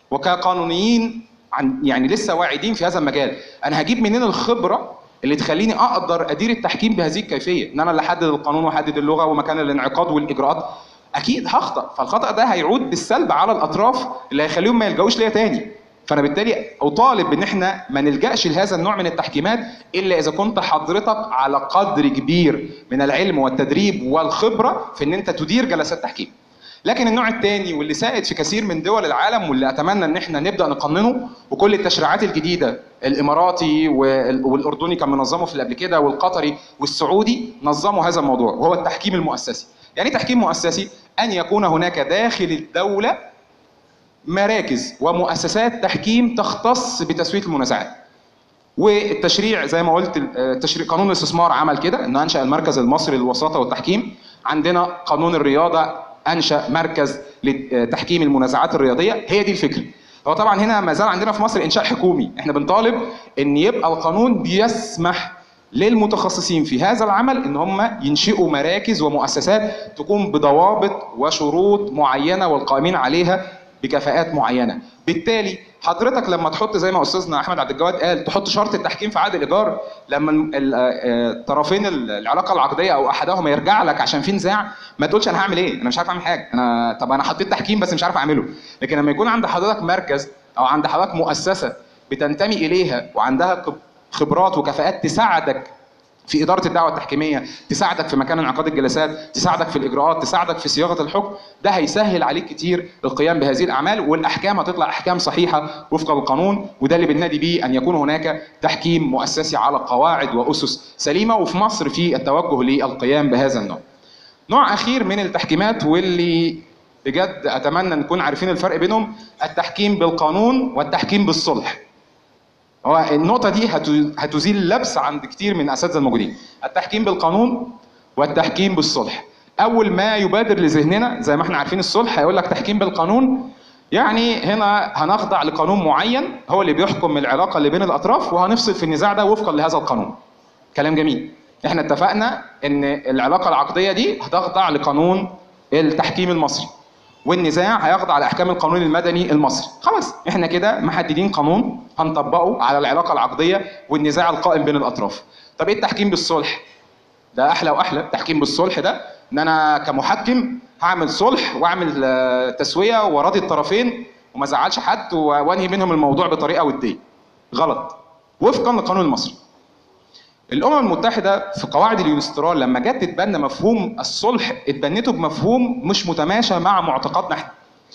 [SPEAKER 1] وكقانونيين عن يعني لسه واعدين في هذا المجال انا هجيب منين الخبره اللي تخليني اقدر ادير التحكيم بهذه الكيفيه ان انا اللي احدد القانون واحدد اللغه ومكان الانعقاد والاجراءات اكيد هخطا فالخطا ده هيعود بالسلب على الاطراف اللي هيخليهم ما يلجأوش ليا تاني فانا بالتالي اطالب ان احنا ما نلجاش لهذا النوع من التحكيمات الا اذا كنت حضرتك على قدر كبير من العلم والتدريب والخبره في ان انت تدير جلسات تحكيم لكن النوع الثاني واللي سائد في كثير من دول العالم واللي اتمنى ان احنا نبدا نقننه وكل التشريعات الجديده الاماراتي والاردني كان منظمه في قبل كده والقطري والسعودي نظموا هذا الموضوع وهو التحكيم المؤسسي يعني تحكيم مؤسسي ان يكون هناك داخل الدوله مراكز ومؤسسات تحكيم تختص بتسويه المنازعات والتشريع زي ما قلت تشريع قانون الاستثمار عمل كده انه انشا المركز المصري للوساطه والتحكيم عندنا قانون الرياضه انشا مركز لتحكيم المنازعات الرياضيه هي دي الفكره هو طبعا هنا ما زال عندنا في مصر انشاء حكومي احنا بنطالب ان يبقى القانون بيسمح للمتخصصين في هذا العمل ان هم ينشئوا مراكز ومؤسسات تقوم بضوابط وشروط معينه والقائمين عليها بكفاءات معينه بالتالي حضرتك لما تحط زي ما استاذنا احمد عبد الجواد قال تحط شرط التحكيم في عقد الايجار لما الطرفين العلاقه العقديه او احدهما يرجع لك عشان في نزاع ما تقولش انا هعمل ايه انا مش عارف اعمل حاجه انا طب انا حطيت تحكيم بس مش عارف اعمله لكن لما يكون عند حضرتك مركز او عند حضرتك مؤسسه بتنتمي اليها وعندها خبرات وكفاءات تساعدك في إدارة الدعوة التحكيمية تساعدك في مكان انعقاد الجلسات تساعدك في الإجراءات تساعدك في صياغة الحكم ده هيسهل عليك كتير القيام بهذه الأعمال والأحكام هتطلع أحكام صحيحة وفق القانون وده اللي بننادي بيه أن يكون هناك تحكيم مؤسسي على قواعد وأسس سليمة وفي مصر في التوجه للقيام بهذا النوع نوع أخير من التحكيمات واللي بجد أتمنى نكون عارفين الفرق بينهم التحكيم بالقانون والتحكيم بالصلح هو النقطة دي هتزيل لبس عند كتير من الأساتذة الموجودين. التحكيم بالقانون والتحكيم بالصلح. أول ما يبادر لذهننا زي ما احنا عارفين الصلح هيقول لك تحكيم بالقانون يعني هنا هنخضع لقانون معين هو اللي بيحكم العلاقة اللي بين الأطراف وهنفصل في النزاع ده وفقا لهذا القانون. كلام جميل. احنا اتفقنا ان العلاقة العقدية دي هتخضع لقانون التحكيم المصري. والنزاع هيخضع لاحكام القانون المدني المصري خلاص احنا كده محددين قانون هنطبقه على العلاقه العقديه والنزاع القائم بين الاطراف طب ايه التحكيم بالصلح ده احلى واحلى التحكيم بالصلح ده ان انا كمحكم هعمل صلح واعمل تسويه وراضي الطرفين وما ازعلش حد وانهي بينهم الموضوع بطريقه وديه غلط وفقا للقانون المصري الامم المتحده في قواعد اليونسترال لما جت تتبنى مفهوم الصلح اتبنته بمفهوم مش متماشى مع معتقدنا احنا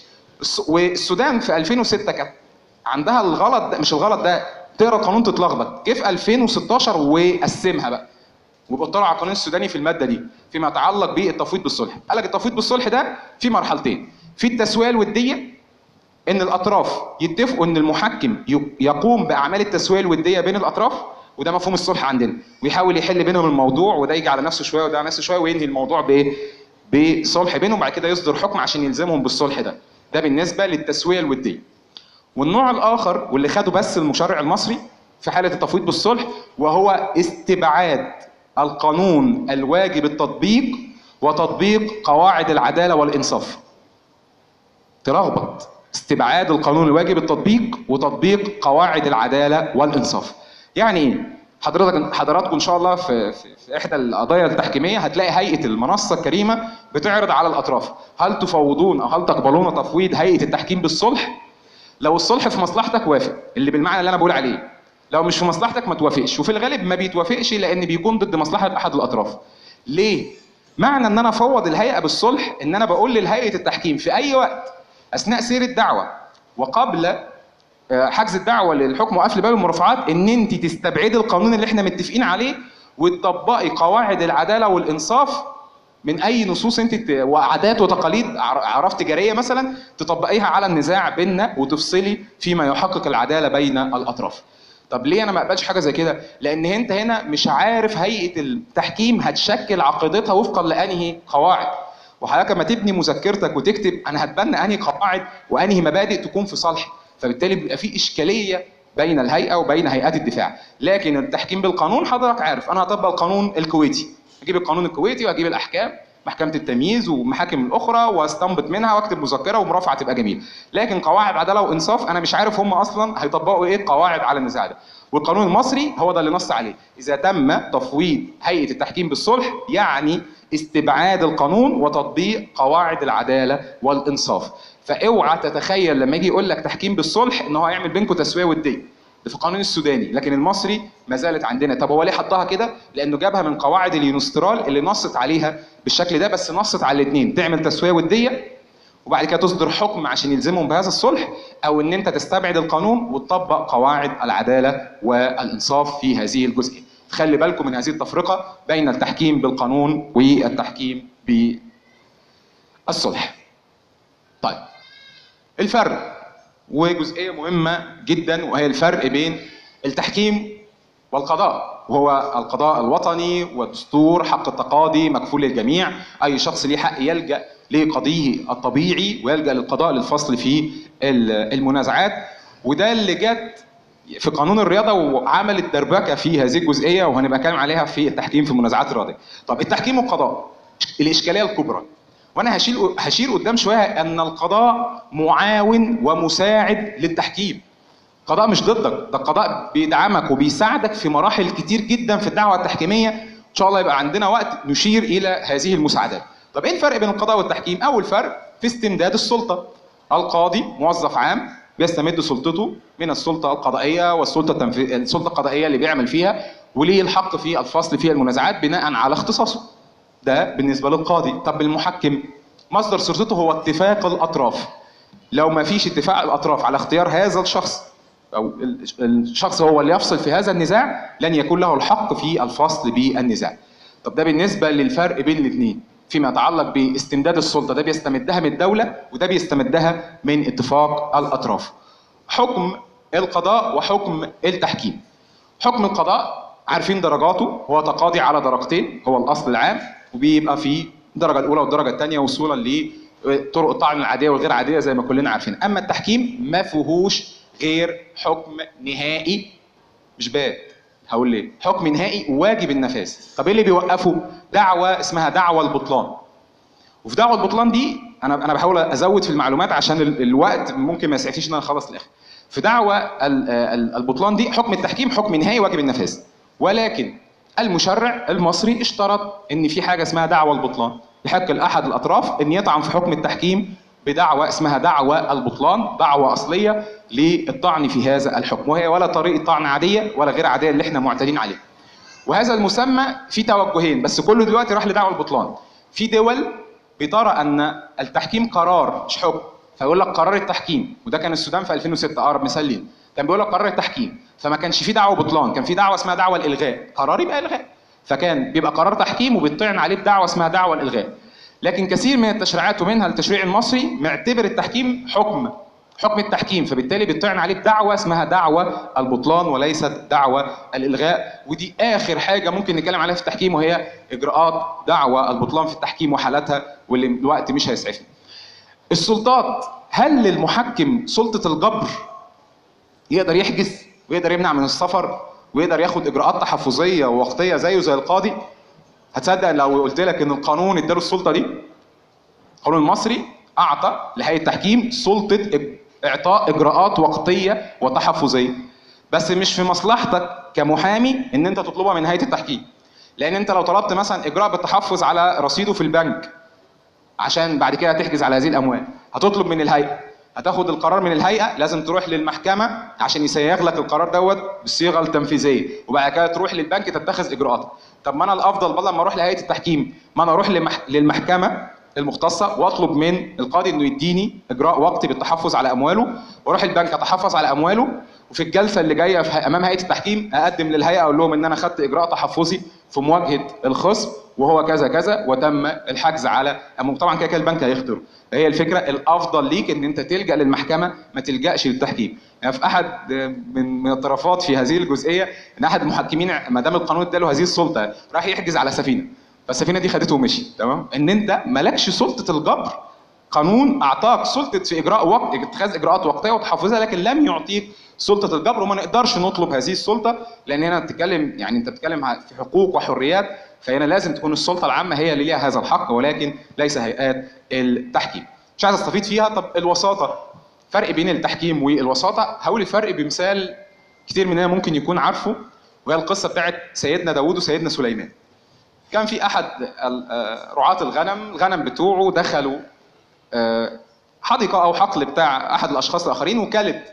[SPEAKER 1] والسودان في 2006 كانت عندها الغلط ده مش الغلط ده تقرا القانون تتلخبط جه في 2016 وقسمها بقى وبطلع على القانون السوداني في الماده دي فيما يتعلق بالتفويض بالصلح قال لك التفويض بالصلح ده في مرحلتين في التسويه الوديه ان الاطراف يتفقوا ان المحكم يقوم باعمال التسويه الوديه بين الاطراف وده مفهوم الصلح عندنا ويحاول يحل بينهم الموضوع وده يجي على نفسه شويه وده على نفسه شويه وينهي الموضوع بايه بصلح بينهم وبعد كده يصدر حكم عشان يلزمهم بالصلح ده ده بالنسبه للتسويه الوديه والنوع الاخر واللي خده بس المشرع المصري في حاله التفويض بالصلح وهو استبعاد القانون الواجب التطبيق وتطبيق قواعد العداله والانصاف تلخبط استبعاد القانون الواجب التطبيق وتطبيق قواعد العداله والانصاف يعني ايه حضرتك حضراتكم ان شاء الله في, في, في احدى القضايا التحكيميه هتلاقي هيئه المنصه الكريمه بتعرض على الاطراف هل تفوضون او هل تقبلون تفويض هيئه التحكيم بالصلح لو الصلح في مصلحتك وافق اللي بالمعنى اللي انا بقول عليه لو مش في مصلحتك ما توافقش وفي الغالب ما بيتوافقش لان بيكون ضد مصلحه احد الاطراف ليه معنى ان انا افوض الهيئه بالصلح ان انا بقول لهيئه التحكيم في اي وقت اثناء سير الدعوه وقبل حجز الدعوه للحكم وقفل باب المرافعات ان انت تستبعدي القانون اللي احنا متفقين عليه وتطبقي قواعد العداله والانصاف من اي نصوص انت ت... وعادات وتقاليد اعراف تجاريه مثلا تطبقيها على النزاع بيننا وتفصلي فيما يحقق العداله بين الاطراف. طب ليه انا ما اقبلش حاجه زي كده؟ لان انت هنا مش عارف هيئه التحكيم هتشكل عقيدتها وفقا لانهي قواعد. وحضرتك لما تبني مذكرتك وتكتب انا هتبنى انهي قواعد وانهي مبادئ تكون في صالحي. فبالتالي بيبقى في اشكاليه بين الهيئه وبين هيئات الدفاع لكن التحكيم بالقانون حضرتك عارف انا هطبق القانون الكويتي اجيب القانون الكويتي واجيب الاحكام محكمه التمييز والمحاكم الاخرى واستنبط منها واكتب مذكره ومرافعه تبقى جميل لكن قواعد عداله وانصاف انا مش عارف هم اصلا هيطبقوا ايه قواعد على النزاع ده والقانون المصري هو ده اللي نص عليه اذا تم تفويض هيئه التحكيم بالصلح يعني استبعاد القانون وتطبيق قواعد العداله والانصاف فاوعى تتخيل لما يجي يقول لك تحكيم بالصلح ان هو هيعمل بينكم تسويه وديه ده في القانون السوداني لكن المصري ما زالت عندنا طب هو ليه حطها كده لانه جابها من قواعد اليونسترال اللي نصت عليها بالشكل ده بس نصت على الاثنين تعمل تسويه وديه وبعد كده تصدر حكم عشان يلزمهم بهذا الصلح او ان انت تستبعد القانون وتطبق قواعد العداله والانصاف في هذه الجزئيه خلي بالكم من هذه التفرقه بين التحكيم بالقانون والتحكيم بالصلح طيب الفرق وجزئيه مهمه جدا وهي الفرق بين التحكيم والقضاء وهو القضاء الوطني والدستور حق التقاضي مكفول للجميع اي شخص ليه حق يلجا لقضيه الطبيعي ويلجا للقضاء للفصل في المنازعات وده اللي جت في قانون الرياضه وعملت دربكه في هذه الجزئيه وهنبقى نتكلم عليها في التحكيم في المنازعات الرياضيه. طب التحكيم والقضاء الاشكاليه الكبرى وانا هشيل هشير قدام شويه ان القضاء معاون ومساعد للتحكيم القضاء مش ضدك ده القضاء بيدعمك وبيساعدك في مراحل كتير جدا في الدعوه التحكيميه ان شاء الله يبقى عندنا وقت نشير الى هذه المساعدات طب ايه الفرق بين القضاء والتحكيم اول فرق في استمداد السلطه القاضي موظف عام بيستمد سلطته من السلطه القضائيه والسلطه التنفيذ السلطه القضائيه اللي بيعمل فيها وليه الحق في الفصل في المنازعات بناء على اختصاصه ده بالنسبه للقاضي طب المحكم مصدر سلطته هو اتفاق الاطراف لو ما فيش اتفاق الاطراف على اختيار هذا الشخص او الشخص هو اللي يفصل في هذا النزاع لن يكون له الحق في الفصل بالنزاع طب ده بالنسبه للفرق بين الاثنين فيما يتعلق باستمداد السلطه ده بيستمدها من الدوله وده بيستمدها من اتفاق الاطراف حكم القضاء وحكم التحكيم حكم القضاء عارفين درجاته هو تقاضي على درجتين هو الاصل العام وبيبقى في الدرجه الاولى والدرجه الثانيه وصولا لطرق الطعن العاديه والغير عاديه زي ما كلنا عارفين اما التحكيم ما فيهوش غير حكم نهائي مش باد هقول ليه حكم نهائي واجب النفاذ طب ايه اللي بيوقفه دعوه اسمها دعوه البطلان وفي دعوه البطلان دي انا انا بحاول ازود في المعلومات عشان الوقت ممكن ما يسعفنيش ان انا اخلص الاخر في دعوه البطلان دي حكم التحكيم حكم نهائي واجب النفاذ ولكن المشرع المصري اشترط ان في حاجه اسمها دعوى البطلان يحق لاحد الاطراف ان يطعن في حكم التحكيم بدعوى اسمها دعوى البطلان دعوى اصليه للطعن في هذا الحكم وهي ولا طريقه طعن عاديه ولا غير عاديه اللي احنا معتادين عليها وهذا المسمى في توجهين بس كله دلوقتي راح لدعوى البطلان في دول بترى ان التحكيم قرار مش حكم فيقول لك قرار التحكيم وده كان السودان في 2006 اقرب مثال لينا كان بيقول لك قرار التحكيم فما كانش في دعوه بطلان كان في دعوه اسمها دعوه الالغاء قرار يبقى الغاء فكان بيبقى قرار تحكيم وبيطعن عليه بدعوه اسمها دعوه الالغاء لكن كثير من التشريعات ومنها التشريع المصري معتبر التحكيم حكم حكم التحكيم فبالتالي بيطعن عليه بدعوه اسمها دعوه البطلان وليست دعوه الالغاء ودي اخر حاجه ممكن نتكلم عليها في التحكيم وهي اجراءات دعوه البطلان في التحكيم وحالاتها واللي الوقت مش هيسعفنا. السلطات هل للمحكم سلطه الجبر يقدر يحجز ويقدر يمنع من السفر ويقدر ياخد اجراءات تحفظيه ووقتيه زيه زي القاضي هتصدق لو قلت لك ان القانون اداله السلطه دي القانون المصري اعطى لهيئه التحكيم سلطه إج- اعطاء اجراءات وقتيه وتحفظيه بس مش في مصلحتك كمحامي ان انت تطلبها من هيئه التحكيم لان انت لو طلبت مثلا اجراء بالتحفظ على رصيده في البنك عشان بعد كده تحجز على هذه الاموال هتطلب من الهيئه هتاخد القرار من الهيئه لازم تروح للمحكمه عشان يسيغ لك القرار دوت بالصيغه التنفيذيه وبعد كده تروح للبنك تتخذ اجراءات طب ما انا الافضل بدل ما اروح لهيئه التحكيم ما انا اروح لمح... للمحكمه المختصه واطلب من القاضي انه يديني اجراء وقتي بالتحفظ على امواله واروح البنك اتحفظ على امواله وفي الجلسه اللي جايه في امام هيئه التحكيم اقدم للهيئه اقول لهم ان انا خدت اجراء تحفظي في مواجهه الخصم وهو كذا كذا وتم الحجز على أموال. طبعا كده كده البنك هيخطر هي الفكره الافضل ليك ان انت تلجا للمحكمه ما تلجاش للتحكيم يعني في احد من من الطرفات في هذه الجزئيه ان احد المحكمين ما دام القانون اداله هذه السلطه راح يحجز على سفينه فالسفينه دي خدته ومشي تمام ان انت مالكش سلطه الجبر قانون اعطاك سلطه في اجراء وقت اتخاذ اجراءات وقتيه وتحفظيه لكن لم يعطيك سلطه الجبر وما نقدرش نطلب هذه السلطه لان هنا بتتكلم يعني انت بتتكلم في حقوق وحريات فهنا لازم تكون السلطه العامه هي اللي ليها هذا الحق ولكن ليس هيئات التحكيم مش عايز استفيد فيها طب الوساطه فرق بين التحكيم والوساطه هقول الفرق بمثال كتير مننا ممكن يكون عارفه وهي القصه بتاعت سيدنا داوود وسيدنا سليمان كان في احد ال- آه، رعاة الغنم الغنم بتوعه دخلوا آه، حديقه او حقل بتاع احد الاشخاص الاخرين وكلت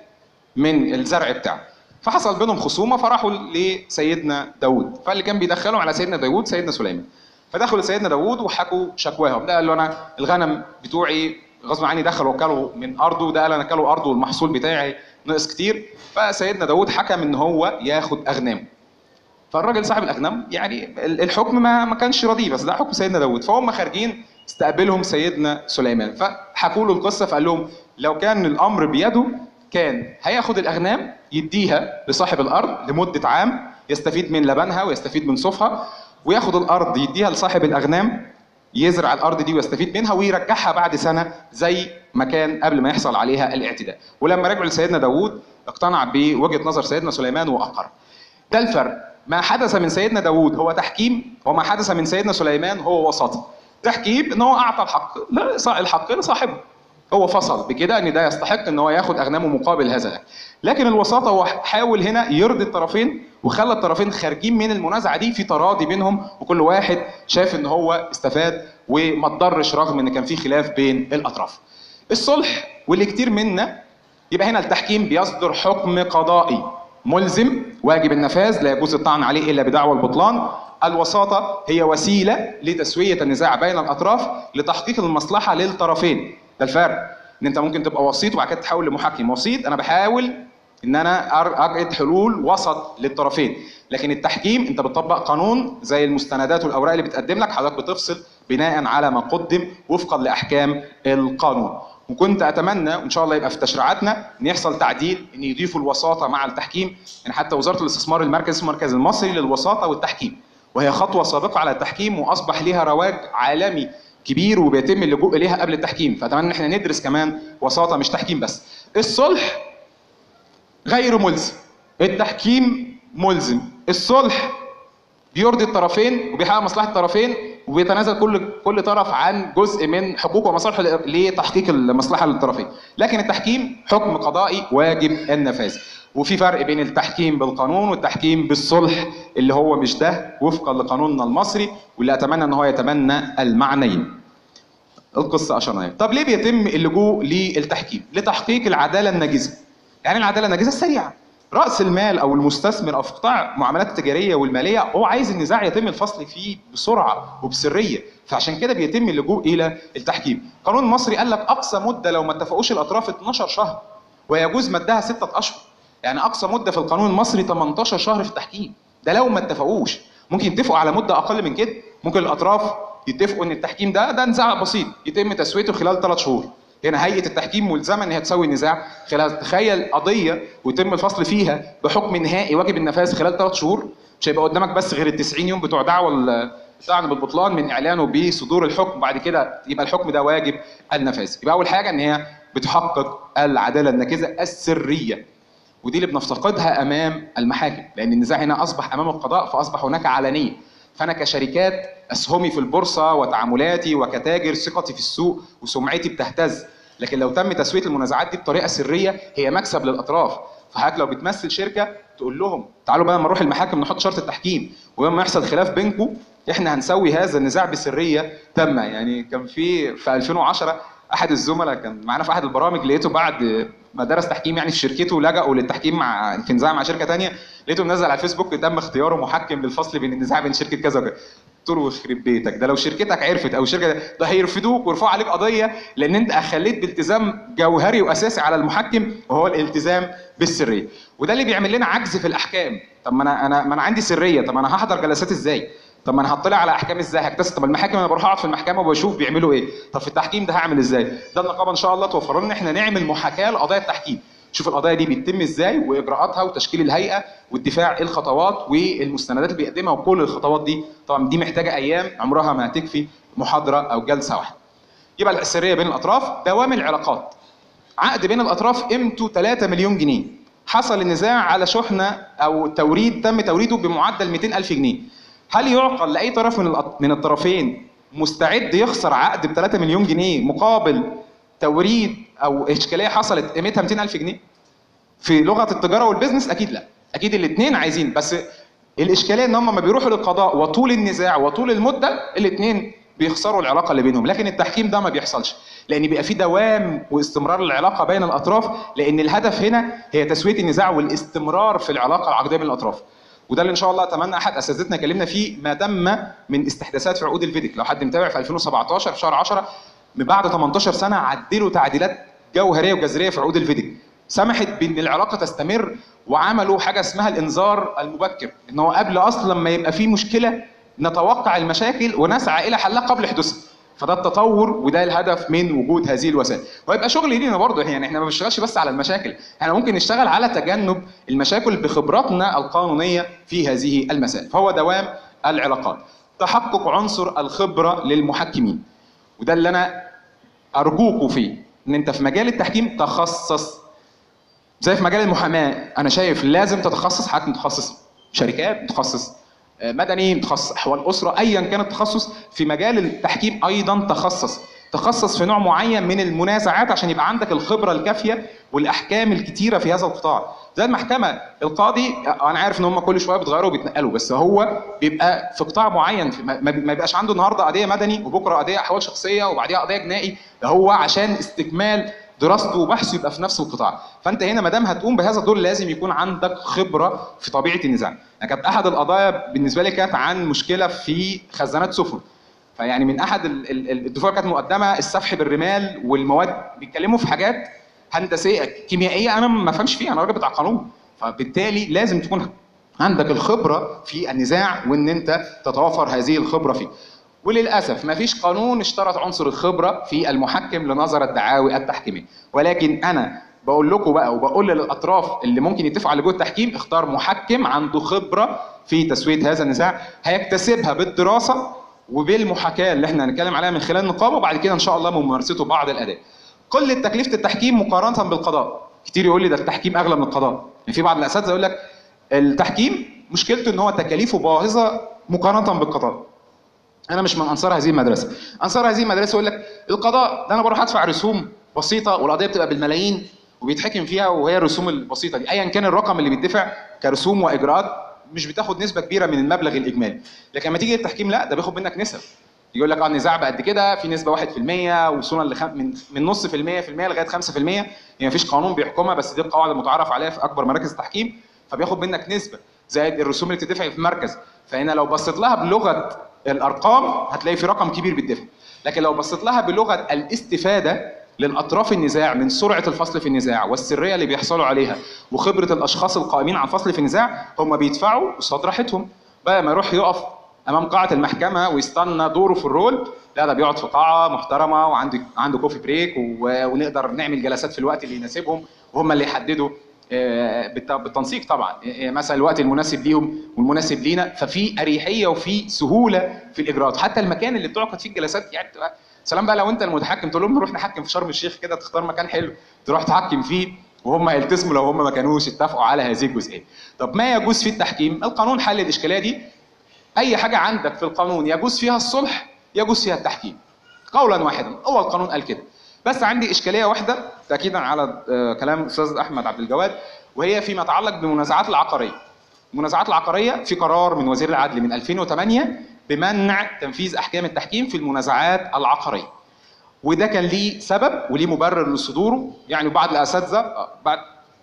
[SPEAKER 1] من الزرع بتاعه فحصل بينهم خصومه فراحوا لسيدنا داوود فاللي كان بيدخلهم على سيدنا داوود سيدنا سليمان فدخلوا لسيدنا داوود وحكوا شكواهم ده قال له انا الغنم بتوعي غصب عني دخلوا وكلوا من ارضه ده قال انا كلوا ارضه والمحصول بتاعي نقص كتير فسيدنا داوود حكم ان هو ياخد اغنامه فالراجل صاحب الاغنام يعني ال- الحكم ما ما كانش راضيه بس ده حكم سيدنا داوود فهم خارجين استقبلهم سيدنا سليمان فحكوا له القصه فقال لهم لو كان الامر بيده كان هياخد الاغنام يديها لصاحب الارض لمده عام يستفيد من لبنها ويستفيد من صوفها وياخد الارض يديها لصاحب الاغنام يزرع الارض دي ويستفيد منها ويرجعها بعد سنه زي ما كان قبل ما يحصل عليها الاعتداء ولما رجعوا لسيدنا داوود اقتنع بوجهه نظر سيدنا سليمان واقر ده الفرق ما حدث من سيدنا داوود هو تحكيم وما حدث من سيدنا سليمان هو وساطة تحكيم ان هو اعطى الحق لا صا- الحق لصاحبه هو فصل بكده ان ده يستحق ان هو ياخد اغنامه مقابل هذا الأكل. لكن الوساطه هو حاول هنا يرضي الطرفين وخلى الطرفين خارجين من المنازعه دي في تراضي بينهم وكل واحد شاف ان هو استفاد وما تضرش رغم ان كان في خلاف بين الاطراف. الصلح واللي كتير منا يبقى هنا التحكيم بيصدر حكم قضائي ملزم واجب النفاذ لا يجوز الطعن عليه الا بدعوى البطلان الوساطه هي وسيله لتسويه النزاع بين الاطراف لتحقيق المصلحه للطرفين ده الفرق ان انت ممكن تبقى وسيط وبعد كده تحول لمحكم وسيط انا بحاول ان انا أر- اجد حلول وسط للطرفين لكن التحكيم انت بتطبق قانون زي المستندات والاوراق اللي بتقدم لك حضرتك بتفصل بناء على ما قدم وفقا لاحكام القانون وكنت اتمنى وان شاء الله يبقى في تشريعاتنا ان يحصل تعديل ان يضيفوا الوساطه مع التحكيم يعني حتى وزاره الاستثمار المركزي اسمه المركز المصري للوساطه والتحكيم وهي خطوه سابقه على التحكيم واصبح ليها رواج عالمي كبير وبيتم اللجوء اليها قبل التحكيم فاتمنى ان احنا ندرس كمان وساطه مش تحكيم بس الصلح غير ملزم التحكيم ملزم الصلح بيرضي الطرفين وبيحقق مصلحه الطرفين وبيتنازل كل كل طرف عن جزء من حقوقه ومصالحه لتحقيق المصلحه للطرفين لكن التحكيم حكم قضائي واجب النفاذ وفي فرق بين التحكيم بالقانون والتحكيم بالصلح اللي هو مش ده وفقا لقانوننا المصري واللي اتمنى ان هو يتبنى المعنيين القصه اشرنا طب ليه بيتم اللجوء للتحكيم لتحقيق العداله الناجزه يعني العداله الناجزه السريعه راس المال او المستثمر او في قطاع المعاملات التجاريه والماليه هو عايز النزاع يتم الفصل فيه بسرعه وبسريه فعشان كده بيتم اللجوء الى التحكيم القانون المصري قال لك اقصى مده لو ما اتفقوش الاطراف 12 شهر ويجوز مدها ستة اشهر يعني اقصى مده في القانون المصري 18 شهر في التحكيم ده لو ما اتفقوش ممكن يتفقوا على مده اقل من كده ممكن الاطراف يتفقوا ان التحكيم ده ده نزاع بسيط يتم تسويته خلال ثلاث شهور هنا هيئه التحكيم ملزمه ان هي تسوي النزاع خلال تخيل قضيه ويتم الفصل فيها بحكم نهائي واجب النفاذ خلال ثلاث شهور مش هيبقى قدامك بس غير ال 90 يوم بتوع دعوى ال- الطعن بالبطلان من اعلانه بصدور الحكم بعد كده يبقى الحكم ده واجب النفاذ يبقى اول حاجه ان هي بتحقق العداله الناجزه السريه ودي اللي بنفتقدها امام المحاكم لان النزاع هنا اصبح امام القضاء فاصبح هناك علنيه فانا كشركات اسهمي في البورصه وتعاملاتي وكتاجر ثقتي في السوق وسمعتي بتهتز لكن لو تم تسويه المنازعات دي بطريقه سريه هي مكسب للاطراف فحضرتك لو بتمثل شركه تقول لهم تعالوا بقى لما نروح المحاكم نحط شرط التحكيم ولما يحصل خلاف بينكم احنا هنسوي هذا النزاع بسريه تامه يعني كان في في 2010 احد الزملاء كان معانا في احد البرامج لقيته بعد ما درس تحكيم يعني في شركته لجأوا للتحكيم مع في نزاع مع شركه تانية لقيته منزل على الفيسبوك تم اختياره محكم للفصل بين النزاع بين شركه كذا وكذا قلت له يخرب بيتك ده لو شركتك عرفت او الشركه ده, ده هيرفدوك ويرفعوا عليك قضيه لان انت اخليت بالتزام جوهري واساسي على المحكم وهو الالتزام بالسريه وده اللي بيعمل لنا عجز في الاحكام طب ما انا انا ما انا عندي سريه طب ما انا هحضر جلسات ازاي طب ما انا هطلع على احكام ازاي هكتسب طب المحاكم انا بروح اقعد في المحكمه وبشوف بيعملوا ايه طب في التحكيم ده هعمل ازاي ده النقابه ان شاء الله توفر لنا احنا نعمل محاكاه لقضايا التحكيم شوف القضايا دي بتتم ازاي واجراءاتها وتشكيل الهيئه والدفاع ايه الخطوات والمستندات اللي بيقدمها وكل الخطوات دي طبعا دي محتاجه ايام عمرها ما هتكفي محاضره او جلسه واحده يبقى السريه بين الاطراف دوام العلاقات عقد بين الاطراف قيمته 3 مليون جنيه حصل النزاع على شحنه او توريد تم توريده بمعدل 200 الف جنيه هل يعقل لاي طرف من الأط- من الطرفين مستعد يخسر عقد ب 3 مليون جنيه مقابل توريد او اشكاليه حصلت قيمتها 200 الف جنيه في لغه التجاره والبيزنس اكيد لا اكيد الاثنين عايزين بس الاشكاليه ان هم لما بيروحوا للقضاء وطول النزاع وطول المده الاثنين بيخسروا العلاقه اللي بينهم لكن التحكيم ده ما بيحصلش لان بيبقى في دوام واستمرار العلاقه بين الاطراف لان الهدف هنا هي تسويه النزاع والاستمرار في العلاقه العقديه بين الاطراف وده اللي ان شاء الله اتمنى احد اساتذتنا يكلمنا فيه ما تم من استحداثات في عقود الفيديك لو حد متابع في 2017 في شهر 10 من بعد 18 سنه عدلوا تعديلات جوهريه وجذريه في عقود الفيديك سمحت بان العلاقه تستمر وعملوا حاجه اسمها الانذار المبكر ان هو قبل اصلا ما يبقى في مشكله نتوقع المشاكل ونسعى الى حلها قبل حدوثها فده التطور وده الهدف من وجود هذه الوسائل ويبقى شغل لينا برضه يعني احنا ما بنشتغلش بس على المشاكل احنا ممكن نشتغل على تجنب المشاكل بخبراتنا القانونيه في هذه المسائل فهو دوام العلاقات تحقق عنصر الخبره للمحكمين وده اللي انا ارجوكوا فيه ان انت في مجال التحكيم تخصص زي في مجال المحاماه انا شايف لازم تتخصص حاجه متخصص شركات متخصص آه، مدني متخصص احوال اسره ايا كان التخصص في مجال التحكيم ايضا تخصص تخصص في نوع معين من المنازعات عشان يبقى عندك الخبره الكافيه والاحكام الكتيره في هذا القطاع زي المحكمه القاضي آه، انا عارف ان هم كل شويه بيتغيروا وبيتنقلوا بس هو بيبقى في قطاع معين في- ما ما بيبقاش عنده النهارده قضيه مدني وبكره قضيه احوال شخصيه وبعديها قضيه جنائي ده هو عشان استكمال دراسته وبحثه يبقى في نفس القطاع فانت هنا ما دام هتقوم بهذا الدور لازم يكون عندك خبره في طبيعه النزاع يعني كانت احد القضايا بالنسبه لي كانت عن مشكله في خزانات سفن فيعني من احد ال- ال- ال- الدفوع كانت مقدمه السفح بالرمال والمواد بيتكلموا في حاجات هندسيه كيميائيه انا ما فهمش فيها انا راجل بتاع قانون فبالتالي لازم تكون عندك الخبره في النزاع وان انت تتوفر هذه الخبره فيه وللاسف ما فيش قانون اشترط عنصر الخبره في المحكم لنظر الدعاوي التحكيميه ولكن انا بقول لكم بقى وبقول للاطراف اللي ممكن يتفقوا على لجوء التحكيم اختار محكم عنده خبره في تسويه هذا النزاع هيكتسبها بالدراسه وبالمحاكاه اللي احنا هنتكلم عليها من خلال النقابه وبعد كده ان شاء الله ممارسته بعض الاداء. قله تكلفه التحكيم مقارنه بالقضاء كتير يقول لي ده التحكيم اغلى من القضاء يعني في بعض الاساتذه يقول لك التحكيم مشكلته ان هو تكاليفه باهظه مقارنه بالقضاء انا مش من انصار هذه المدرسه انصار هذه المدرسه يقول لك القضاء ده انا بروح ادفع رسوم بسيطه والقضيه بتبقى بالملايين وبيتحكم فيها وهي الرسوم البسيطه دي ايا كان الرقم اللي بيدفع كرسوم واجراءات مش بتاخد نسبه كبيره من المبلغ الاجمالي لكن لما تيجي التحكيم لا ده بياخد منك نسب يقول لك اه النزاع بقد كده في نسبه 1% وصولا لخم... من من نص في المية في المية لغايه 5% يعني مفيش قانون بيحكمها بس دي القواعد المتعارف عليها في اكبر مراكز التحكيم فبياخد منك نسبه زائد الرسوم اللي بتدفع في المركز فهنا لو بصيت لها بلغه الارقام هتلاقي في رقم كبير بيدفع لكن لو بصيت لها بلغه الاستفاده للاطراف النزاع من سرعه الفصل في النزاع والسريه اللي بيحصلوا عليها وخبره الاشخاص القائمين على الفصل في النزاع هم بيدفعوا قصاد راحتهم بقى ما يروح يقف امام قاعه المحكمه ويستنى دوره في الرول لا ده بيقعد في قاعه محترمه وعنده عنده كوفي بريك و- ونقدر نعمل جلسات في الوقت اللي يناسبهم وهم اللي يحددوا آه، بالت- بالتنسيق طبعا آه، مثلا الوقت المناسب ليهم والمناسب لينا ففي اريحيه وفي سهوله في الاجراءات حتى المكان اللي بتعقد فيه الجلسات يعني تبقى سلام بقى لو انت المتحكم تقول لهم نروح نحكم في شرم الشيخ كده تختار مكان حلو تروح تحكم فيه وهم يلتزموا لو هم ما كانوش اتفقوا على هذه الجزئيه. طب ما يجوز في التحكيم؟ القانون حل الاشكاليه دي اي حاجه عندك في القانون يجوز فيها الصلح يجوز فيها التحكيم. قولا واحدا هو القانون قال كده. بس عندي اشكاليه واحده تاكيدا على آه، كلام الاستاذ احمد عبد الجواد وهي فيما يتعلق بالمنازعات العقاريه. المنازعات العقاريه في قرار من وزير العدل من 2008 بمنع تنفيذ احكام التحكيم في المنازعات العقاريه. وده كان ليه سبب وليه مبرر لصدوره يعني بعض الاساتذه آه، بعد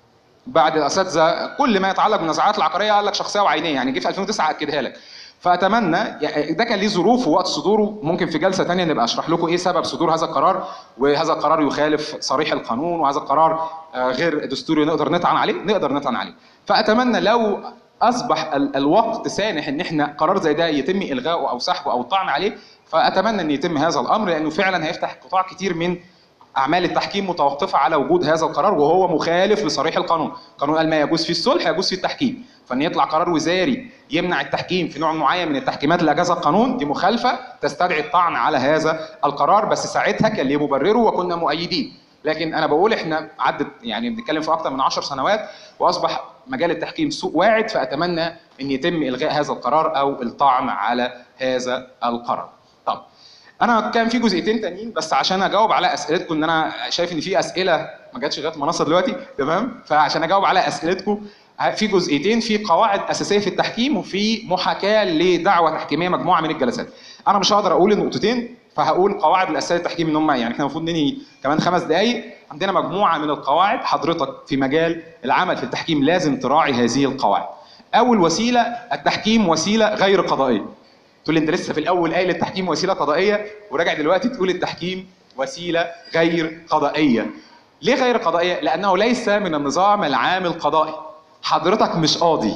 [SPEAKER 1] بعد الاساتذه كل ما يتعلق بالنزاعات العقاريه قال لك شخصيه وعينيه يعني جه في 2009 اكدها لك فاتمنى يعني ده كان ليه ظروف ووقت صدوره ممكن في جلسه ثانيه نبقى اشرح لكم ايه سبب صدور هذا القرار وهذا القرار يخالف صريح القانون وهذا القرار آه، غير دستوري نقدر نطعن عليه نقدر نطعن عليه فاتمنى لو اصبح ال- الوقت سانح ان احنا قرار زي ده يتم الغائه او سحبه او الطعن عليه فاتمنى ان يتم هذا الامر لانه فعلا هيفتح قطاع كتير من اعمال التحكيم متوقفه على وجود هذا القرار وهو مخالف لصريح القانون، القانون قال ما يجوز فيه الصلح يجوز فيه التحكيم، فان يطلع قرار وزاري يمنع التحكيم في نوع معين من التحكيمات اللي اجازها القانون دي مخالفه تستدعي الطعن على هذا القرار بس ساعتها كان ليه مبرره وكنا مؤيدين، لكن انا بقول احنا عدت يعني بنتكلم في اكثر من 10 سنوات واصبح مجال التحكيم سوق واعد فاتمنى ان يتم الغاء هذا القرار او الطعن على هذا القرار. طب انا كان في جزئيتين تانيين بس عشان اجاوب على اسئلتكم ان انا شايف ان في اسئله ما جاتش لغايه المنصه دلوقتي تمام فعشان اجاوب على اسئلتكم في جزئيتين في قواعد اساسيه في التحكيم وفي محاكاه لدعوه تحكيميه مجموعه من الجلسات انا مش هقدر اقول النقطتين فهقول قواعد الاساسيه للتحكيم ان هم يعني احنا المفروض ننهي كمان خمس دقائق عندنا مجموعه من القواعد حضرتك في مجال العمل في التحكيم لازم تراعي هذه القواعد اول وسيله التحكيم وسيله غير قضائيه تقول لي انت لسه في الاول قايل التحكيم وسيله قضائيه وراجع دلوقتي تقول التحكيم وسيله غير قضائيه ليه غير قضائيه لانه ليس من النظام العام القضائي حضرتك مش قاضي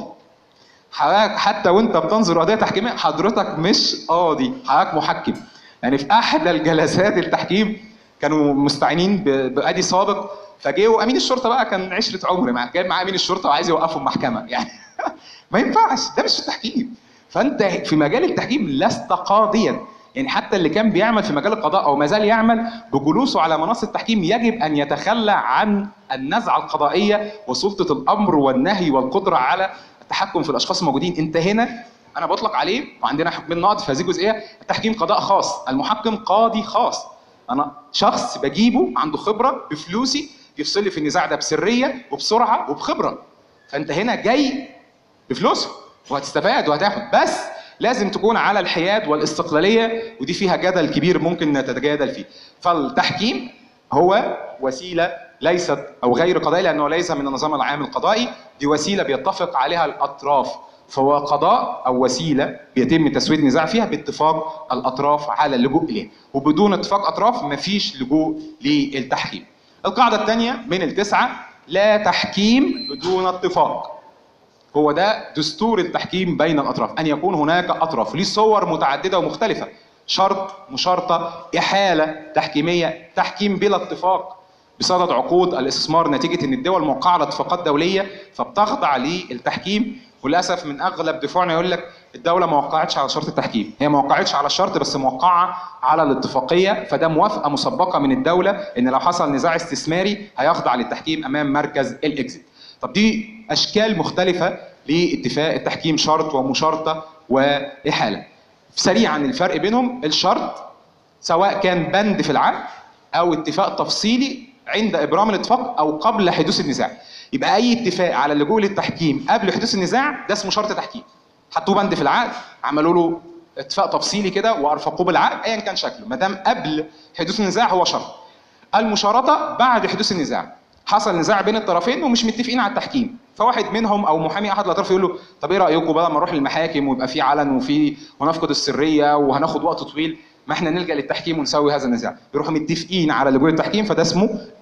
[SPEAKER 1] حضرتك حتى وانت بتنظر قضيه تحكيميه حضرتك مش قاضي حضرتك محكم يعني في احدى الجلسات التحكيم كانوا مستعينين ب- بادي سابق فجه وامين الشرطه بقى كان عشره عمر مع جايب معاه امين الشرطه وعايز يوقفهم محكمه يعني ما ينفعش ده مش في التحكيم فانت في مجال التحكيم لست قاضيا يعني حتى اللي كان بيعمل في مجال القضاء او ما زال يعمل بجلوسه على منصه التحكيم يجب ان يتخلى عن النزعه القضائيه وسلطه الامر والنهي والقدره على التحكم في الاشخاص الموجودين انت هنا انا بطلق عليه وعندنا حكمين نقد في هذه الجزئيه التحكيم قضاء خاص المحكم قاضي خاص انا شخص بجيبه عنده خبره بفلوسي يفصل لي في النزاع ده بسريه وبسرعه وبخبره فانت هنا جاي بفلوسه وهتستفاد وهتاخد بس لازم تكون على الحياد والاستقلاليه ودي فيها جدل كبير ممكن نتجادل فيه فالتحكيم هو وسيله ليست او غير قضائيه لانه ليس من النظام العام القضائي دي وسيله بيتفق عليها الاطراف فهو قضاء او وسيله بيتم تسويه نزاع فيها باتفاق الاطراف على اللجوء اليه وبدون اتفاق اطراف مفيش لجوء للتحكيم القاعده الثانيه من التسعه لا تحكيم بدون اتفاق هو ده دستور التحكيم بين الاطراف ان يكون هناك اطراف ليه صور متعدده ومختلفه شرط مشارطه احاله تحكيميه تحكيم بلا اتفاق بصدد عقود الاستثمار نتيجه ان الدول موقعه على اتفاقات دوليه فبتخضع للتحكيم وللاسف من اغلب دفاعنا يقول لك الدوله ما وقعتش على شرط التحكيم هي ما وقعتش على الشرط بس موقعه على الاتفاقيه فده موافقه مسبقه من الدوله ان لو حصل نزاع استثماري هيخضع للتحكيم امام مركز الاكزيت طب دي اشكال مختلفه لاتفاق التحكيم شرط ومشارطه واحاله سريعا الفرق بينهم الشرط سواء كان بند في العقد او اتفاق تفصيلي عند ابرام الاتفاق او قبل حدوث النزاع يبقى اي اتفاق على اللجوء للتحكيم قبل حدوث النزاع ده اسمه شرط تحكيم حطوه بند في العقد عملوا له اتفاق تفصيلي كده وارفقوه بالعقد ايا كان شكله ما دام قبل حدوث النزاع هو شرط المشارطه بعد حدوث النزاع حصل نزاع بين الطرفين ومش متفقين على التحكيم فواحد منهم او محامي احد الاطراف يقول له طب ايه رايكم بدل ما نروح للمحاكم ويبقى في علن وفي ونفقد السريه وهناخد وقت طويل ما احنا نلجا للتحكيم ونسوي هذا النزاع يروحوا متفقين على لجوء التحكيم فده اسمه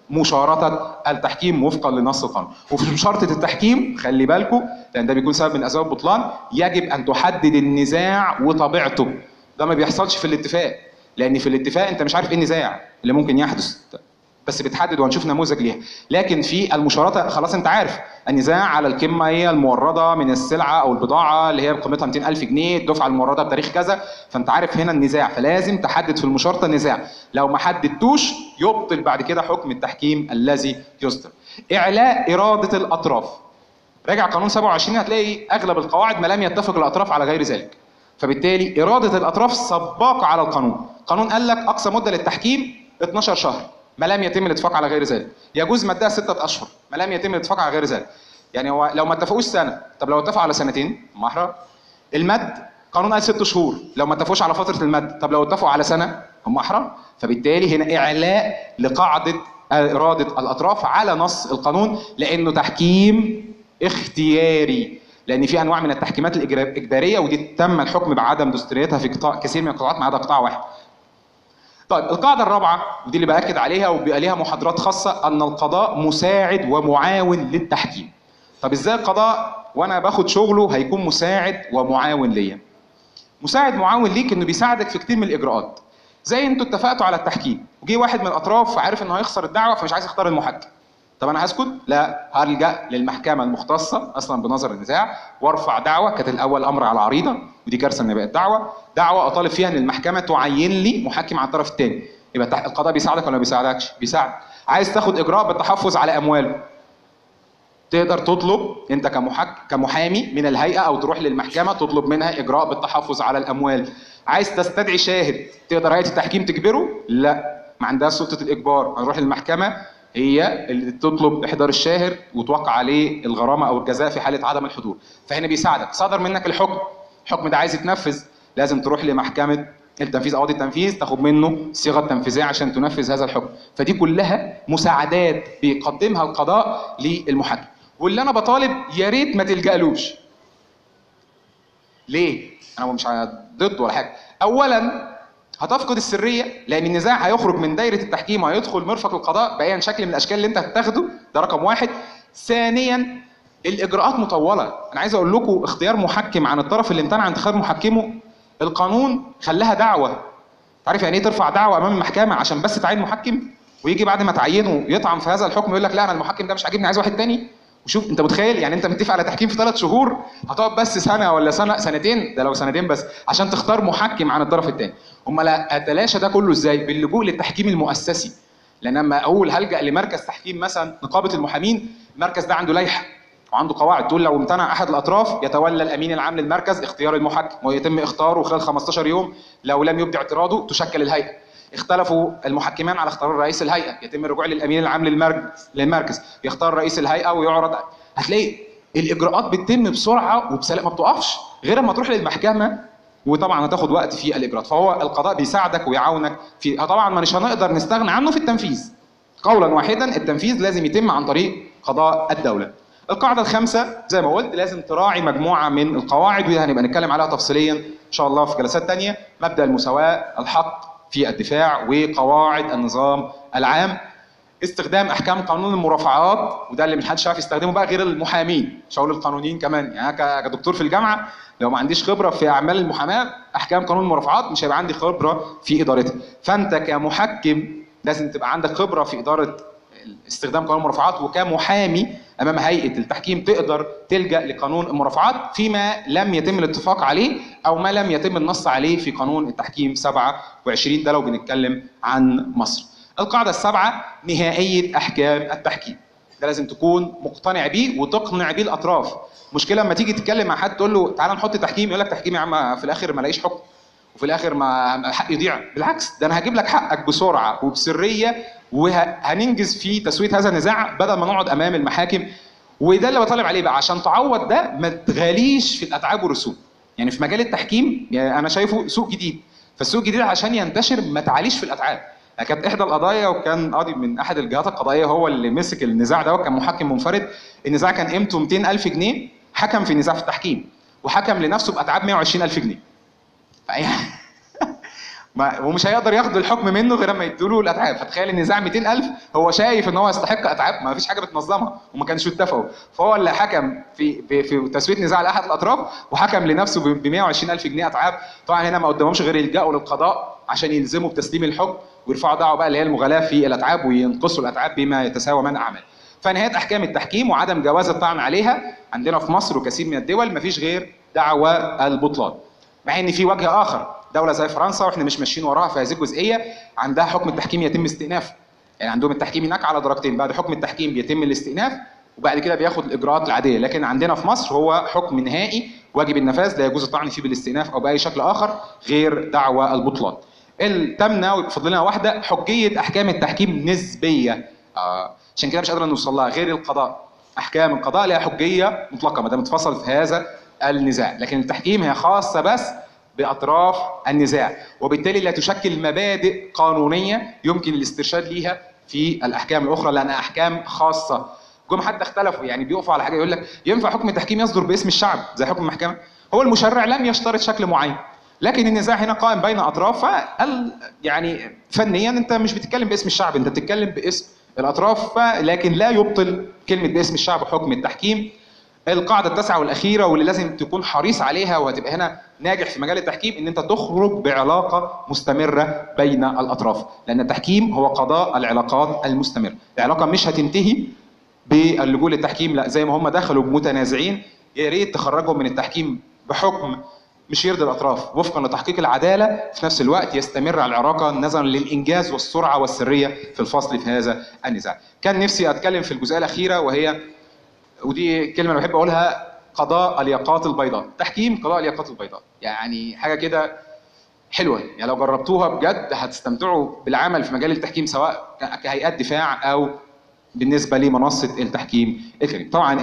[SPEAKER 1] مشارطه التحكيم وفقا لنص القانون وفي مشارطه التحكيم خلي بالكم لان ده بيكون سبب من اسباب البطلان يجب ان تحدد النزاع وطبيعته ده ما بيحصلش في الاتفاق لان في الاتفاق انت مش عارف ايه النزاع اللي ممكن يحدث بس بتحدد وهنشوف نموذج ليها لكن في المشارطه خلاص انت عارف النزاع على القمه هي المورده من السلعه او البضاعه اللي هي قيمتها 200000 جنيه الدفعه المورده بتاريخ كذا فانت عارف هنا النزاع فلازم تحدد في المشارطه النزاع لو ما حددتوش يبطل بعد كده حكم التحكيم الذي يصدر اعلاء اراده الاطراف راجع قانون 27 هتلاقي اغلب القواعد ما لم يتفق الاطراف على غير ذلك فبالتالي اراده الاطراف سباقه على القانون القانون قال لك اقصى مده للتحكيم 12 شهر ما لم يتم الاتفاق على غير ذلك يجوز مدها ستة اشهر ما لم يتم الاتفاق على غير ذلك يعني هو لو ما اتفقوش سنه طب لو اتفقوا على سنتين محرة المد قانون قال ست شهور لو ما اتفقوش على فتره المد طب لو اتفقوا على سنه هم احرى فبالتالي هنا اعلاء لقاعده اراده الاطراف على نص القانون لانه تحكيم اختياري لان في انواع من التحكيمات الاجباريه ودي تم الحكم بعدم دستوريتها في قطاع كثير من القطاعات ما عدا قطاع واحد طيب القاعدة الرابعة ودي اللي بأكد عليها وبيبقى ليها محاضرات خاصة أن القضاء مساعد ومعاون للتحكيم. طب إزاي القضاء وأنا باخد شغله هيكون مساعد ومعاون ليا؟ مساعد معاون ليك إنه بيساعدك في كتير من الإجراءات. زي أنتوا اتفقتوا على التحكيم وجي واحد من الأطراف عارف إنه هيخسر الدعوة فمش عايز يختار المحكم. طب انا هسكت؟ لا هلجا للمحكمه المختصه اصلا بنظر النزاع وارفع دعوه كانت الاول امر على عريضه ودي كارثه ان بقت دعوه دعوه اطالب فيها ان المحكمه تعين لي محكم على الطرف الثاني يبقى القضاء بيساعدك ولا ما بيساعدكش؟ بيساعد عايز تاخد اجراء بالتحفظ على امواله تقدر تطلب انت كمحك كمحامي من الهيئه او تروح للمحكمه تطلب منها اجراء بالتحفظ على الاموال عايز تستدعي شاهد تقدر هيئه التحكيم تجبره لا ما عندهاش سلطه الاجبار هنروح للمحكمه هي اللي تطلب احضار الشاهد وتوقع عليه الغرامه او الجزاء في حاله عدم الحضور فهنا بيساعدك صدر منك الحكم الحكم ده عايز يتنفذ لازم تروح لمحكمه التنفيذ قواضي التنفيذ تاخد منه صيغه تنفيذيه عشان تنفذ هذا الحكم فدي كلها مساعدات بيقدمها القضاء للمحكم واللي انا بطالب يا ريت ما تلجألوش ليه انا مش ضد ولا حاجه اولا هتفقد السريه لان النزاع هيخرج من دايره التحكيم وهيدخل مرفق القضاء باي شكل من الاشكال اللي انت هتاخده ده رقم واحد ثانيا الاجراءات مطوله انا عايز اقول لكم اختيار محكم عن الطرف اللي امتنع عن انتخاب محكمه القانون خلاها دعوه عارف يعني ايه ترفع دعوه امام المحكمه عشان بس تعين محكم ويجي بعد ما تعينه يطعن في هذا الحكم يقول لك لا انا المحكم ده مش عاجبني عايز واحد تاني وشوف انت متخيل يعني انت متفق على تحكيم في ثلاث شهور هتقعد بس سنه ولا سنه سنتين ده لو سنتين بس عشان تختار محكم عن الطرف الثاني امال اتلاشى ده كله ازاي باللجوء للتحكيم المؤسسي لان لما اقول هلجا لمركز تحكيم مثلا نقابه المحامين المركز ده عنده لائحه وعنده قواعد تقول لو امتنع احد الاطراف يتولى الامين العام للمركز اختيار المحكم ويتم اختاره خلال 15 يوم لو لم يبدي اعتراضه تشكل الهيئه اختلفوا المحكمان على اختيار رئيس الهيئه يتم الرجوع للامين العام للمركز للمركز يختار رئيس الهيئه ويعرض هتلاقي الاجراءات بتتم بسرعه وبسلام ما بتقفش غير اما تروح للمحكمه وطبعا هتاخد وقت في الاجراءات فهو القضاء بيساعدك ويعاونك في طبعا مش هنقدر نستغنى عنه في التنفيذ قولا واحدا التنفيذ لازم يتم عن طريق قضاء الدوله القاعده الخامسه زي ما قلت لازم تراعي مجموعه من القواعد ودي هنبقى نتكلم عليها تفصيليا ان شاء الله في جلسات تانية مبدا المساواه الحق في الدفاع وقواعد النظام العام استخدام احكام قانون المرافعات وده اللي محدش عارف يستخدمه بقى غير المحامين مش هقول القانونيين كمان يعني انا كدكتور في الجامعه لو ما عنديش خبره في اعمال المحاماه احكام قانون المرافعات مش هيبقى عندي خبره في ادارتها فانت كمحكم لازم تبقى عندك خبره في اداره استخدام قانون المرافعات وكمحامي امام هيئه التحكيم تقدر تلجا لقانون المرافعات فيما لم يتم الاتفاق عليه او ما لم يتم النص عليه في قانون التحكيم 27 ده لو بنتكلم عن مصر. القاعده السابعه نهائيه احكام التحكيم. ده لازم تكون مقتنع بيه وتقنع بيه الاطراف. مشكله لما تيجي تتكلم مع حد تقول له تعالى نحط تحكيم يقول لك تحكيم يا عم في الاخر ما لاقيش حكم. وفي الاخر ما الحق يضيع بالعكس ده انا هجيب لك حقك بسرعه وبسريه وهننجز في تسويه هذا النزاع بدل ما نقعد امام المحاكم وده اللي بطالب عليه بقى عشان تعوض ده ما تغاليش في الاتعاب والرسوم يعني في مجال التحكيم يعني انا شايفه سوق جديد فالسوق الجديد عشان ينتشر ما تعليش في الاتعاب كانت احدى القضايا وكان قاضي من احد الجهات القضائيه هو اللي مسك النزاع ده وكان محكم منفرد النزاع كان قيمته 200 الف جنيه حكم في نزاع في التحكيم وحكم لنفسه باتعاب 120 الف جنيه ما ومش هيقدر ياخد الحكم منه غير لما يدوا له الاتعاب فتخيل النزاع 200000 هو شايف ان هو يستحق اتعاب ما فيش حاجه بتنظمها وما كانش اتفقوا فهو اللي حكم في في, في تسويه نزاع لاحد الاطراف وحكم لنفسه ب 120000 جنيه اتعاب طبعا هنا ما قدامهمش غير يلجأوا للقضاء عشان يلزموا بتسليم الحكم ويرفعوا دعوه بقى اللي هي المغالاه في الاتعاب وينقصوا الاتعاب بما يتساوى من اعمال فنهايه احكام التحكيم وعدم جواز الطعن عليها عندنا في مصر وكثير من الدول مفيش غير دعوى البطلان مع ان في وجه اخر دوله زي فرنسا واحنا مش ماشيين وراها في هذه الجزئيه عندها حكم التحكيم يتم استئنافه يعني عندهم التحكيم هناك على درجتين بعد حكم التحكيم بيتم الاستئناف وبعد كده بياخد الاجراءات العاديه لكن عندنا في مصر هو حكم نهائي واجب النفاذ لا يجوز الطعن فيه بالاستئناف او باي شكل اخر غير دعوى البطلان التامنه ويفضل لنا واحده حجيه احكام التحكيم نسبيه آه. عشان كده مش قادر نوصل لها غير القضاء احكام القضاء لها حجيه مطلقه ما دام اتفصل في هذا النزاع لكن التحكيم هي خاصه بس باطراف النزاع وبالتالي لا تشكل مبادئ قانونيه يمكن الاسترشاد ليها في الاحكام الاخرى لانها احكام خاصه جم حتى اختلفوا يعني بيقفوا على حاجه يقول لك ينفع حكم التحكيم يصدر باسم الشعب زي حكم المحكمه هو المشرع لم يشترط شكل معين لكن النزاع هنا قائم بين اطراف فال يعني فنيا انت مش بتتكلم باسم الشعب انت بتتكلم باسم الاطراف لكن لا يبطل كلمه باسم الشعب حكم التحكيم القاعده التاسعه والاخيره واللي لازم تكون حريص عليها وهتبقى هنا ناجح في مجال التحكيم ان انت تخرج بعلاقه مستمره بين الاطراف لان التحكيم هو قضاء العلاقات المستمره العلاقه مش هتنتهي باللجوء للتحكيم لا زي ما هم دخلوا متنازعين يا ريت تخرجهم من التحكيم بحكم مش يرضي الاطراف وفقا لتحقيق العداله في نفس الوقت يستمر العلاقه نظرا للانجاز والسرعه والسريه في الفصل في هذا النزاع. كان نفسي اتكلم في الجزئيه الاخيره وهي ودي كلمه انا بحب اقولها قضاء الياقات البيضاء. تحكيم قضاء الياقات البيضاء. يعني حاجه كده حلوه يعني لو جربتوها بجد هتستمتعوا بالعمل في مجال التحكيم سواء كهيئات دفاع او بالنسبه لمنصه التحكيم الكريم. طبعا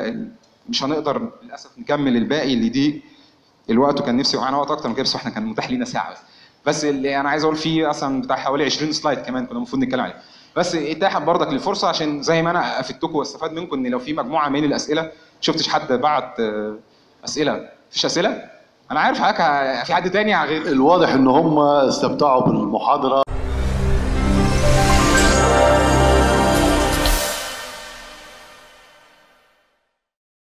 [SPEAKER 1] مش هنقدر للاسف نكمل الباقي اللي دي الوقت وكان نفسي معانا وقت اكتر من كده بس احنا كان متاح لينا ساعه بس بس اللي انا عايز اقول فيه اصلا بتاع حوالي 20 سلايد كمان كنا المفروض نتكلم عليه بس اتاحت برضك للفرصه عشان زي ما انا افدتكم واستفاد منكم ان لو في مجموعه من الاسئله شفتش حد بعت اسئله مفيش اسئله انا عارف حضرتك في حد تاني غير
[SPEAKER 3] الواضح ان هم استمتعوا بالمحاضره